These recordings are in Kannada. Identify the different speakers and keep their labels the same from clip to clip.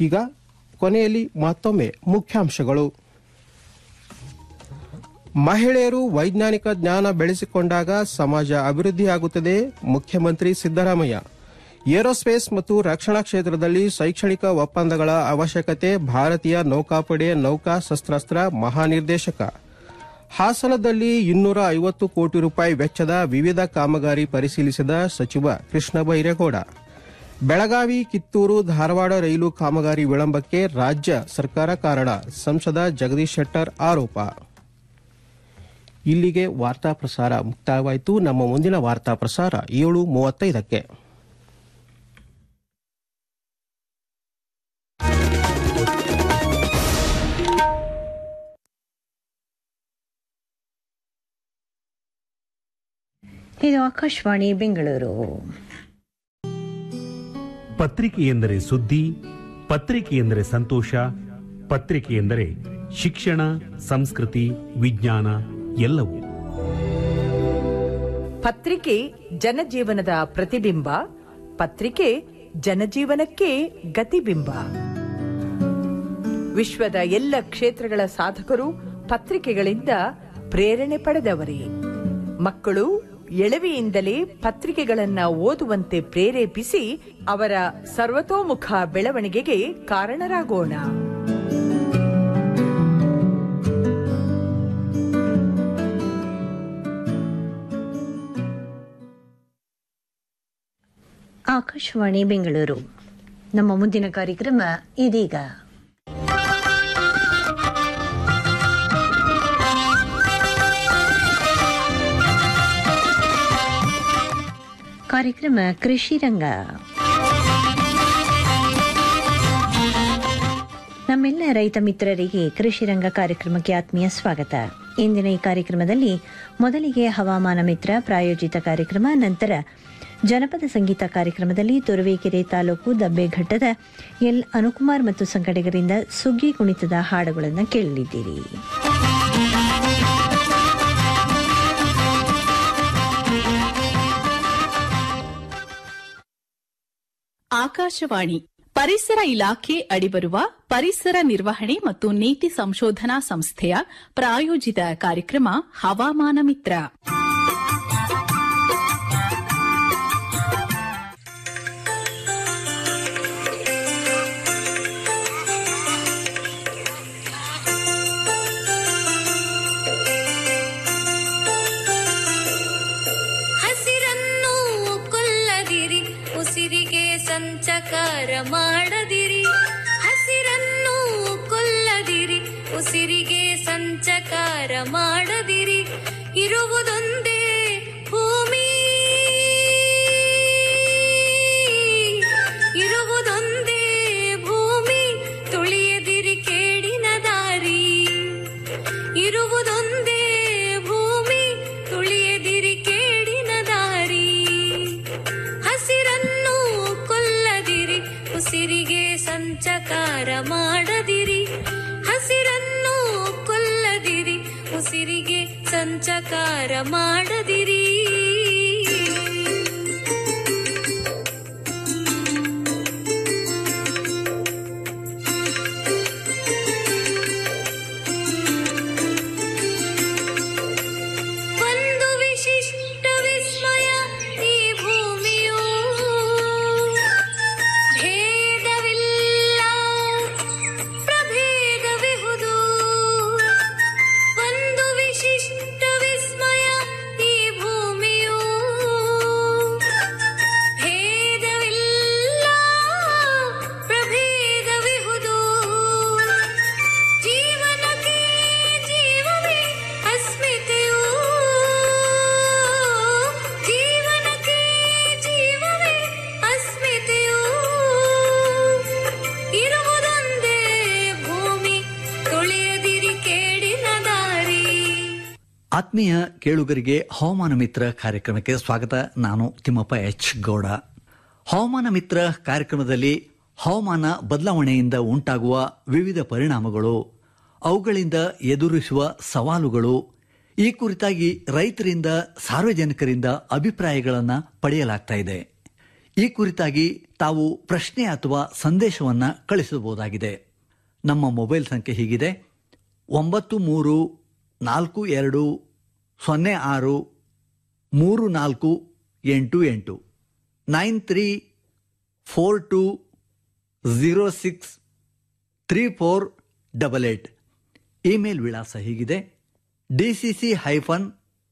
Speaker 1: ಈಗ ಕೊನೆಯಲ್ಲಿ ಮತ್ತೊಮ್ಮೆ ಮುಖ್ಯಾಂಶಗಳು ಮಹಿಳೆಯರು ವೈಜ್ಞಾನಿಕ ಜ್ಞಾನ ಬೆಳೆಸಿಕೊಂಡಾಗ ಸಮಾಜ ಅಭಿವೃದ್ಧಿಯಾಗುತ್ತದೆ ಮುಖ್ಯಮಂತ್ರಿ ಸಿದ್ದರಾಮಯ್ಯ ಏರೋಸ್ಪೇಸ್ ಮತ್ತು ರಕ್ಷಣಾ ಕ್ಷೇತ್ರದಲ್ಲಿ ಶೈಕ್ಷಣಿಕ ಒಪ್ಪಂದಗಳ ಅವಶ್ಯಕತೆ ಭಾರತೀಯ ನೌಕಾಪಡೆ ನೌಕಾ ಶಸ್ತ್ರಾಸ್ತ್ರ ಮಹಾನಿರ್ದೇಶಕ ಹಾಸನದಲ್ಲಿ ಇನ್ನೂರ ಐವತ್ತು ಕೋಟಿ ರೂಪಾಯಿ ವೆಚ್ಚದ ವಿವಿಧ ಕಾಮಗಾರಿ ಪರಿಶೀಲಿಸಿದ ಸಚಿವ ಕೃಷ್ಣ ಬೈರೇಗೌಡ ಬೆಳಗಾವಿ ಕಿತ್ತೂರು ಧಾರವಾಡ ರೈಲು ಕಾಮಗಾರಿ ವಿಳಂಬಕ್ಕೆ ರಾಜ್ಯ ಸರ್ಕಾರ ಕಾರಣ ಸಂಸದ ಜಗದೀಶ್ ಶೆಟ್ಟರ್ ಆರೋಪ ಇಲ್ಲಿಗೆ ವಾರ್ತಾ ಪ್ರಸಾರ ಮುಕ್ತಾಯವಾಯಿತು ನಮ್ಮ ಮುಂದಿನ ವಾರ್ತಾ ಪ್ರಸಾರ ಏಳು ಮೂವತ್ತೈದಕ್ಕೆ
Speaker 2: ಇದು ಆಕಾಶವಾಣಿ ಬೆಂಗಳೂರು
Speaker 3: ಪತ್ರಿಕೆ ಎಂದರೆ ಸುದ್ದಿ ಪತ್ರಿಕೆ ಎಂದರೆ ಸಂತೋಷ ಪತ್ರಿಕೆ ಎಂದರೆ ಶಿಕ್ಷಣ ಸಂಸ್ಕೃತಿ ವಿಜ್ಞಾನ ಎಲ್ಲವೂ
Speaker 4: ಪತ್ರಿಕೆ ಜನಜೀವನದ ಪ್ರತಿಬಿಂಬ ಪತ್ರಿಕೆ ಜನಜೀವನಕ್ಕೆ ಗತಿಬಿಂಬ ವಿಶ್ವದ ಎಲ್ಲ ಕ್ಷೇತ್ರಗಳ ಸಾಧಕರು ಪತ್ರಿಕೆಗಳಿಂದ ಪ್ರೇರಣೆ ಪಡೆದವರೇ ಮಕ್ಕಳು ಎಳವೆಯಿಂದಲೇ ಪತ್ರಿಕೆಗಳನ್ನ ಓದುವಂತೆ ಪ್ರೇರೇಪಿಸಿ ಅವರ ಸರ್ವತೋಮುಖ ಬೆಳವಣಿಗೆಗೆ ಕಾರಣರಾಗೋಣ
Speaker 2: ಆಕಾಶವಾಣಿ ಬೆಂಗಳೂರು ನಮ್ಮ ಮುಂದಿನ ಕಾರ್ಯಕ್ರಮ ಇದೀಗ ಕಾರ್ಯಕ್ರಮ ಕೃಷಿ ರಂಗ ನಮ್ಮೆಲ್ಲ ರೈತ ಮಿತ್ರರಿಗೆ ಕೃಷಿ ರಂಗ ಕಾರ್ಯಕ್ರಮಕ್ಕೆ ಆತ್ಮೀಯ ಸ್ವಾಗತ ಇಂದಿನ ಈ ಕಾರ್ಯಕ್ರಮದಲ್ಲಿ ಮೊದಲಿಗೆ ಹವಾಮಾನ ಮಿತ್ರ ಪ್ರಾಯೋಜಿತ ಕಾರ್ಯಕ್ರಮ ನಂತರ ಜನಪದ ಸಂಗೀತ ಕಾರ್ಯಕ್ರಮದಲ್ಲಿ ತುರುವೇಕೆರೆ ತಾಲೂಕು ದಬ್ಬೆಘಟ್ಟದ ಎಲ್ ಅನುಕುಮಾರ್ ಮತ್ತು ಸಂಘಟಕರಿಂದ ಸುಗ್ಗಿ ಕುಣಿತದ ಹಾಡುಗಳನ್ನು ಕೇಳಲಿದ್ದೀರಿ
Speaker 5: ಆಕಾಶವಾಣಿ ಪರಿಸರ ಇಲಾಖೆ ಅಡಿಬರುವ ಪರಿಸರ ನಿರ್ವಹಣೆ ಮತ್ತು ನೀತಿ ಸಂಶೋಧನಾ ಸಂಸ್ಥೆಯ ಪ್ರಾಯೋಜಿತ ಕಾರ್ಯಕ್ರಮ ಹವಾಮಾನ ಮಿತ್ರ
Speaker 6: ಹಸಿರನ್ನು ಕೊಲ್ಲದಿರಿ ಉಸಿರಿಗೆ ಸಂಚಕಾರ ಮಾಡದಿರಿ ಹಸಿರನ್ನು ಕೊಲ್ಲದಿರಿ ಉಸಿರಿಗೆ ಸಂಚಕಾರ ಮಾಡದಿರಿ ಇರುವುದೊಂದೇ ಭೂಮಿ ಇರುವುದೊಂದೇ ಭೂಮಿ ತುಳಿಯದಿರಿ ಕೇಡಿನ ದಾರಿ ಇರುವುದೊಂದೇ ಭೂಮಿ ತುಳಿಯದಿರಿ ಕೇಡಿನ ದಾರಿ ಹಸಿರನ್ನು ಕೊಲ್ಲದಿರಿ ಉಸಿರಿಗೆ ಸಂಚಕಾರ ಮಾಡದಿರಿ ಹಸಿರನ್ನು ಕೊಲ್ಲದಿರಿ ಉಸಿರಿಗೆ ಸಂಚಕಾರ ಮಾಡದಿರಿ ಒಂದು ವಿಶಿಷ್ಟ ವಿಸ್ಮಯ ಈ ಭೂಮಿಯು ಭೇದವಿಲ್ಲ ಪ್ರಭೇದವಿಹುದು ಒಂದು ವಿಶಿಷ್ಟ ವಿಸ್ಮಯ ಈ ಭೂಮಿಯು ಭೇದವಿಲ್ಲ ಪ್ರಭೇದವಿಹುದು ಜೀವನಕ್ಕೆ ಜೀವವೇ ಅಸ್ಮಿತೆಯು ಜೀವನಕ್ಕೆ ಜೀವವೇ ಅಸ್ಮಿತೆಯು ಇರುವುದೊಂದೇ ಭೂಮಿ ತುಳಿಯದಿರಿ ಕೇಡಿನ ದಾರಿ
Speaker 7: ಆತ್ಮೀಯ ಕೇಳುಗರಿಗೆ ಹವಾಮಾನ ಮಿತ್ರ ಕಾರ್ಯಕ್ರಮಕ್ಕೆ ಸ್ವಾಗತ ನಾನು ತಿಮ್ಮಪ್ಪ ಎಚ್ ಗೌಡ ಹವಾಮಾನ ಮಿತ್ರ ಕಾರ್ಯಕ್ರಮದಲ್ಲಿ ಹವಾಮಾನ ಬದಲಾವಣೆಯಿಂದ ಉಂಟಾಗುವ ವಿವಿಧ ಪರಿಣಾಮಗಳು ಅವುಗಳಿಂದ ಎದುರಿಸುವ ಸವಾಲುಗಳು ಈ ಕುರಿತಾಗಿ ರೈತರಿಂದ ಸಾರ್ವಜನಿಕರಿಂದ ಅಭಿಪ್ರಾಯಗಳನ್ನು ಪಡೆಯಲಾಗ್ತಾ ಇದೆ ಈ ಕುರಿತಾಗಿ ತಾವು ಪ್ರಶ್ನೆ ಅಥವಾ ಸಂದೇಶವನ್ನು ಕಳಿಸಬಹುದಾಗಿದೆ ನಮ್ಮ ಮೊಬೈಲ್ ಸಂಖ್ಯೆ ಹೀಗಿದೆ ಒಂಬತ್ತು ಮೂರು ನಾಲ್ಕು ಎರಡು ಸೊನ್ನೆ ಆರು ಮೂರು ನಾಲ್ಕು ಎಂಟು ಎಂಟು nine three four two zero six three four double eight email ವಿಳಾಸ ಹೀಗಿದೆ D C C hyphen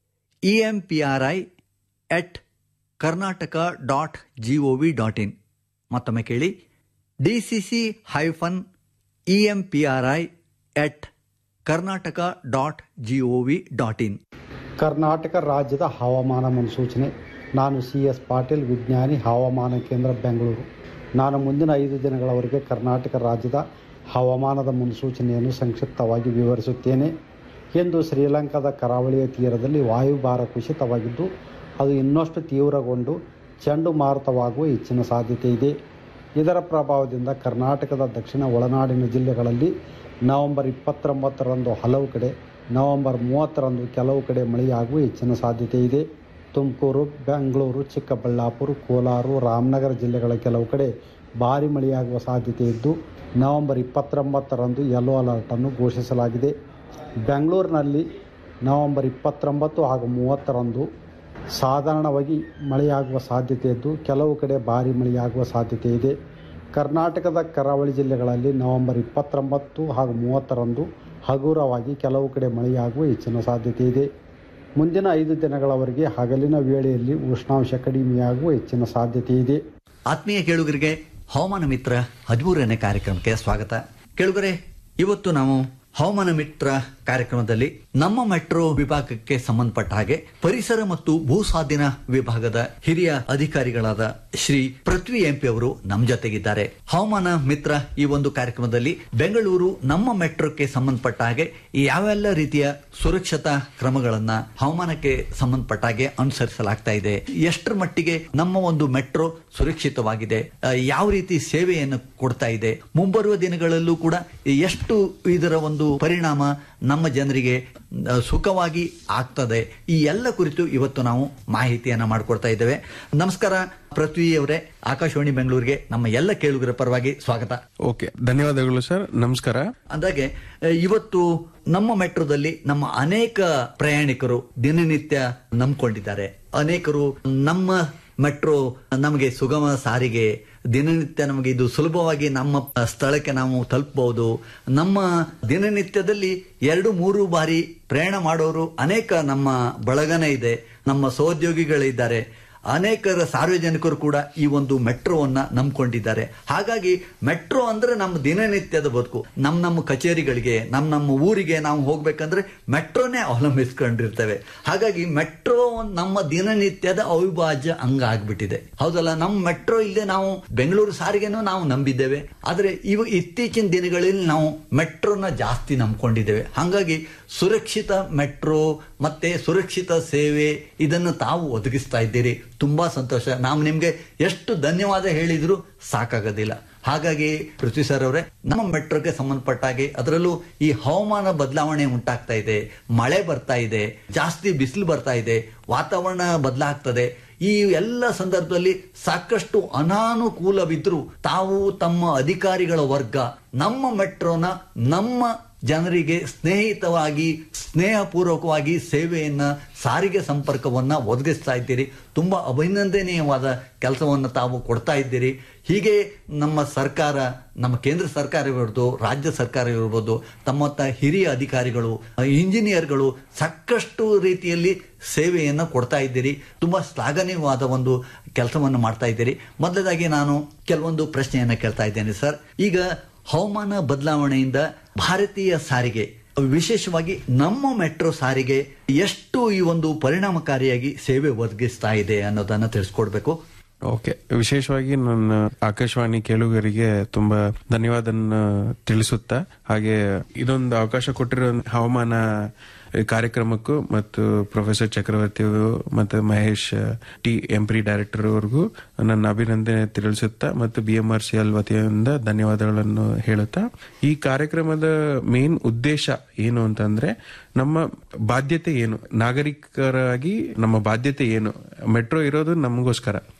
Speaker 7: E M P R I at Karnataka dot G O V dot in ಮತ್ತೊಮ್ಮೆ ಕೇಳಿ D C C hyphen E M P R I at Karnataka dot G O V dot in
Speaker 8: Karnataka ರಾಜ್ಯದ ಹವಾಮಾನ ಮುನ್ಸೂಚನೆ ನಾನು ಸಿ ಎಸ್ ಪಾಟೀಲ್ ವಿಜ್ಞಾನಿ ಹವಾಮಾನ ಕೇಂದ್ರ ಬೆಂಗಳೂರು ನಾನು ಮುಂದಿನ ಐದು ದಿನಗಳವರೆಗೆ ಕರ್ನಾಟಕ ರಾಜ್ಯದ ಹವಾಮಾನದ ಮುನ್ಸೂಚನೆಯನ್ನು ಸಂಕ್ಷಿಪ್ತವಾಗಿ ವಿವರಿಸುತ್ತೇನೆ ಎಂದು ಶ್ರೀಲಂಕಾದ ಕರಾವಳಿಯ ತೀರದಲ್ಲಿ ವಾಯುಭಾರ ಕುಸಿತವಾಗಿದ್ದು ಅದು ಇನ್ನಷ್ಟು ತೀವ್ರಗೊಂಡು ಚಂಡುಮಾರುತವಾಗುವ ಹೆಚ್ಚಿನ ಸಾಧ್ಯತೆ ಇದೆ ಇದರ ಪ್ರಭಾವದಿಂದ ಕರ್ನಾಟಕದ ದಕ್ಷಿಣ ಒಳನಾಡಿನ ಜಿಲ್ಲೆಗಳಲ್ಲಿ ನವೆಂಬರ್ ಇಪ್ಪತ್ತೊಂಬತ್ತರಂದು ಹಲವು ಕಡೆ ನವೆಂಬರ್ ಮೂವತ್ತರಂದು ಕೆಲವು ಕಡೆ ಮಳೆಯಾಗುವ ಹೆಚ್ಚಿನ ಸಾಧ್ಯತೆ ಇದೆ ತುಮಕೂರು ಬೆಂಗಳೂರು ಚಿಕ್ಕಬಳ್ಳಾಪುರ ಕೋಲಾರ ರಾಮನಗರ ಜಿಲ್ಲೆಗಳ ಕೆಲವು ಕಡೆ ಭಾರಿ ಮಳೆಯಾಗುವ ಸಾಧ್ಯತೆ ಇದ್ದು ನವೆಂಬರ್ ಇಪ್ಪತ್ತೊಂಬತ್ತರಂದು ಯೆಲ್ಲೋ ಅಲರ್ಟನ್ನು ಘೋಷಿಸಲಾಗಿದೆ ಬೆಂಗಳೂರಿನಲ್ಲಿ ನವೆಂಬರ್ ಇಪ್ಪತ್ತೊಂಬತ್ತು ಹಾಗೂ ಮೂವತ್ತರಂದು ಸಾಧಾರಣವಾಗಿ ಮಳೆಯಾಗುವ ಸಾಧ್ಯತೆ ಇದ್ದು ಕೆಲವು ಕಡೆ ಭಾರಿ ಮಳೆಯಾಗುವ ಸಾಧ್ಯತೆ ಇದೆ ಕರ್ನಾಟಕದ ಕರಾವಳಿ ಜಿಲ್ಲೆಗಳಲ್ಲಿ ನವೆಂಬರ್ ಇಪ್ಪತ್ತೊಂಬತ್ತು ಹಾಗೂ ಮೂವತ್ತರಂದು ಹಗುರವಾಗಿ ಕೆಲವು ಕಡೆ ಮಳೆಯಾಗುವ ಹೆಚ್ಚಿನ ಸಾಧ್ಯತೆ ಇದೆ ಮುಂದಿನ ಐದು ದಿನಗಳವರೆಗೆ ಹಗಲಿನ ವೇಳೆಯಲ್ಲಿ ಉಷ್ಣಾಂಶ ಕಡಿಮೆಯಾಗುವ ಹೆಚ್ಚಿನ ಸಾಧ್ಯತೆ ಇದೆ
Speaker 7: ಆತ್ಮೀಯ ಕೇಳುಗರಿಗೆ ಹವಾಮಾನ ಮಿತ್ರ ಹದಿಮೂರನೇ ಕಾರ್ಯಕ್ರಮಕ್ಕೆ ಸ್ವಾಗತ ಕೇಳುಗರೆ ಇವತ್ತು ನಾವು ಹವಾಮಾನ ಮಿತ್ರ ಕಾರ್ಯಕ್ರಮದಲ್ಲಿ ನಮ್ಮ ಮೆಟ್ರೋ ವಿಭಾಗಕ್ಕೆ ಸಂಬಂಧಪಟ್ಟ ಹಾಗೆ ಪರಿಸರ ಮತ್ತು ಭೂಸ್ವಾಧೀನ ವಿಭಾಗದ ಹಿರಿಯ ಅಧಿಕಾರಿಗಳಾದ ಶ್ರೀ ಪೃಥ್ವಿ ಎಂಪಿ ಅವರು ನಮ್ಮ ಜೊತೆಗಿದ್ದಾರೆ ಹವಾಮಾನ ಮಿತ್ರ ಈ ಒಂದು ಕಾರ್ಯಕ್ರಮದಲ್ಲಿ ಬೆಂಗಳೂರು ನಮ್ಮ ಮೆಟ್ರೋಕ್ಕೆ ಸಂಬಂಧಪಟ್ಟ ಹಾಗೆ ಯಾವೆಲ್ಲ ರೀತಿಯ ಸುರಕ್ಷತಾ ಕ್ರಮಗಳನ್ನ ಹವಾಮಾನಕ್ಕೆ ಸಂಬಂಧಪಟ್ಟ ಹಾಗೆ ಅನುಸರಿಸಲಾಗ್ತಾ ಇದೆ ಎಷ್ಟರ ಮಟ್ಟಿಗೆ ನಮ್ಮ ಒಂದು ಮೆಟ್ರೋ ಸುರಕ್ಷಿತವಾಗಿದೆ ಆ, ಯಾವ ರೀತಿ ಸೇವೆಯನ್ನು ಕೊಡ್ತಾ ಇದೆ ಮುಂಬರುವ ದಿನಗಳಲ್ಲೂ ಕೂಡ ಎಷ್ಟು ಇದರ ಒಂದು ಪರಿಣಾಮ ನಮ್ಮ ಜನರಿಗೆ ಆ, ಸುಖವಾಗಿ ಆಗ್ತದೆ ಈ ಎಲ್ಲ ಕುರಿತು ಇವತ್ತು ನಾವು ಮಾಹಿತಿಯನ್ನ ಮಾಡಿಕೊಡ್ತಾ ಇದ್ದೇವೆ ನಮಸ್ಕಾರ ಪೃಥ್ವಿ ಅವರೇ ಆಕಾಶವಾಣಿ ಬೆಂಗಳೂರಿಗೆ ನಮ್ಮ ಎಲ್ಲ ಕೇಳುಗರ ಪರವಾಗಿ ಸ್ವಾಗತ
Speaker 9: ಓಕೆ ಧನ್ಯವಾದಗಳು ಸರ್ ನಮಸ್ಕಾರ
Speaker 7: ಅಂದಾಗೆ ಆ, ಇವತ್ತು ನಮ್ಮ ಮೆಟ್ರೋದಲ್ಲಿ ನಮ್ಮ ಅನೇಕ ಪ್ರಯಾಣಿಕರು ದಿನನಿತ್ಯ ನಂಬ್ಕೊಂಡಿದ್ದಾರೆ ಅನೇಕರು ನಮ್ಮ ಮೆಟ್ರೋ ನಮಗೆ ಸುಗಮ ಸಾರಿಗೆ ದಿನನಿತ್ಯ ನಮಗೆ ಇದು ಸುಲಭವಾಗಿ ನಮ್ಮ ಸ್ಥಳಕ್ಕೆ ನಾವು ತಲುಪಬಹುದು ನಮ್ಮ ದಿನನಿತ್ಯದಲ್ಲಿ ಎರಡು ಮೂರು ಬಾರಿ ಪ್ರಯಾಣ ಮಾಡೋರು ಅನೇಕ ನಮ್ಮ ಬಳಗನೇ ಇದೆ ನಮ್ಮ ಸಹೋದ್ಯೋಗಿಗಳಿದ್ದಾರೆ ಅನೇಕರ ಸಾರ್ವಜನಿಕರು ಕೂಡ ಈ ಒಂದು ಮೆಟ್ರೋವನ್ನ ನಂಬ್ಕೊಂಡಿದ್ದಾರೆ ಹಾಗಾಗಿ ಮೆಟ್ರೋ ಅಂದ್ರೆ ನಮ್ಮ ದಿನನಿತ್ಯದ ಬದುಕು ನಮ್ಮ ನಮ್ಮ ಕಚೇರಿಗಳಿಗೆ ನಮ್ಮ ನಮ್ಮ ಊರಿಗೆ ನಾವು ಹೋಗ್ಬೇಕಂದ್ರೆ ಮೆಟ್ರೋನೇ ಅವಲಂಬಿಸ್ಕೊಂಡಿರ್ತೇವೆ ಹಾಗಾಗಿ ಮೆಟ್ರೋ ನಮ್ಮ ದಿನನಿತ್ಯದ ಅವಿಭಾಜ್ಯ ಅಂಗ ಆಗ್ಬಿಟ್ಟಿದೆ ಹೌದಲ್ಲ ನಮ್ಮ ಮೆಟ್ರೋ ಇಲ್ಲದೆ ನಾವು ಬೆಂಗಳೂರು ಸಾರಿಗೆನೂ ನಾವು ನಂಬಿದ್ದೇವೆ ಆದ್ರೆ ಇವ ಇತ್ತೀಚಿನ ದಿನಗಳಲ್ಲಿ ನಾವು ಮೆಟ್ರೋನ ಜಾಸ್ತಿ ನಂಬ್ಕೊಂಡಿದ್ದೇವೆ ಹಾಗಾಗಿ ಸುರಕ್ಷಿತ ಮೆಟ್ರೋ ಮತ್ತೆ ಸುರಕ್ಷಿತ ಸೇವೆ ಇದನ್ನು ತಾವು ಒದಗಿಸ್ತಾ ಇದ್ದೀರಿ ತುಂಬಾ ಸಂತೋಷ ನಾವು ನಿಮ್ಗೆ ಎಷ್ಟು ಧನ್ಯವಾದ ಹೇಳಿದ್ರು ಸಾಕಾಗೋದಿಲ್ಲ ಹಾಗಾಗಿ ಪೃಥ್ವಿ ಸರ್ ಅವರೇ ನಮ್ಮ ಮೆಟ್ರೋಗೆ ಸಂಬಂಧಪಟ್ಟ ಹಾಗೆ ಅದರಲ್ಲೂ ಈ ಹವಾಮಾನ ಬದಲಾವಣೆ ಉಂಟಾಗ್ತಾ ಇದೆ ಮಳೆ ಬರ್ತಾ ಇದೆ ಜಾಸ್ತಿ ಬಿಸಿಲು ಬರ್ತಾ ಇದೆ ವಾತಾವರಣ ಬದಲಾಗ್ತದೆ ಈ ಎಲ್ಲ ಸಂದರ್ಭದಲ್ಲಿ ಸಾಕಷ್ಟು ಅನಾನುಕೂಲವಿದ್ರು ತಾವು ತಮ್ಮ ಅಧಿಕಾರಿಗಳ ವರ್ಗ ನಮ್ಮ ಮೆಟ್ರೋನ ನಮ್ಮ ಜನರಿಗೆ ಸ್ನೇಹಿತವಾಗಿ ಸ್ನೇಹಪೂರ್ವಕವಾಗಿ ಸೇವೆಯನ್ನ ಸಾರಿಗೆ ಸಂಪರ್ಕವನ್ನ ಒದಗಿಸ್ತಾ ಇದ್ದೀರಿ ತುಂಬಾ ಅಭಿನಂದನೀಯವಾದ ಕೆಲಸವನ್ನು ತಾವು ಕೊಡ್ತಾ ಇದ್ದೀರಿ ಹೀಗೆ ನಮ್ಮ ಸರ್ಕಾರ ನಮ್ಮ ಕೇಂದ್ರ ಸರ್ಕಾರ ಇರ್ಬೋದು ರಾಜ್ಯ ಸರ್ಕಾರ ಇರ್ಬೋದು ತಮ್ಮ ತ ಹಿರಿಯ ಅಧಿಕಾರಿಗಳು ಇಂಜಿನಿಯರ್ಗಳು ಸಾಕಷ್ಟು ರೀತಿಯಲ್ಲಿ ಸೇವೆಯನ್ನು ಕೊಡ್ತಾ ಇದ್ದೀರಿ ತುಂಬಾ ಶ್ಲಾಘನೀಯವಾದ ಒಂದು ಕೆಲಸವನ್ನು ಮಾಡ್ತಾ ಇದ್ದೀರಿ ಮೊದಲದಾಗಿ ನಾನು ಕೆಲವೊಂದು ಪ್ರಶ್ನೆಯನ್ನ ಕೇಳ್ತಾ ಇದ್ದೇನೆ ಸರ್ ಈಗ ಹವಾಮಾನ ಬದಲಾವಣೆಯಿಂದ ಭಾರತೀಯ ಸಾರಿಗೆ ವಿಶೇಷವಾಗಿ ನಮ್ಮ ಮೆಟ್ರೋ ಸಾರಿಗೆ ಎಷ್ಟು ಈ ಒಂದು ಪರಿಣಾಮಕಾರಿಯಾಗಿ ಸೇವೆ ಒದಗಿಸ್ತಾ ಇದೆ ಅನ್ನೋದನ್ನ ತಿಳಿಸ್ಕೊಡ್ಬೇಕು
Speaker 9: ಓಕೆ ವಿಶೇಷವಾಗಿ ನನ್ನ ಆಕಾಶವಾಣಿ ಕೇಳುಗರಿಗೆ ತುಂಬಾ ಧನ್ಯವಾದನ ತಿಳಿಸುತ್ತಾ ಹಾಗೆ ಇದೊಂದು ಅವಕಾಶ ಕೊಟ್ಟಿರೋ ಹವಾಮಾನ ಕಾರ್ಯಕ್ರಮಕ್ಕೂ ಮತ್ತು ಪ್ರೊಫೆಸರ್ ಚಕ್ರವರ್ತಿ ಅವರು ಮತ್ತು ಮಹೇಶ್ ಟಿ ಎಂಪ್ರಿ ಡೈರೆಕ್ಟರ್ ಅವರಿಗೂ ನನ್ನ ಅಭಿನಂದನೆ ತಿಳಿಸುತ್ತಾ ಮತ್ತು B M R C L ವತಿಯಿಂದ ಧನ್ಯವಾದಗಳನ್ನು ಹೇಳುತ್ತಾ ಈ ಕಾರ್ಯಕ್ರಮದ ಮೇನ್ ಉದ್ದೇಶ ಏನು ಅಂತಂದ್ರೆ ನಮ್ಮ ಬಾಧ್ಯತೆ ಏನು ನಾಗರಿಕರಾಗಿ ನಮ್ಮ ಬಾಧ್ಯತೆ ಏನು ಮೆಟ್ರೋ ಇರೋದು ನಮಗೋಸ್ಕರ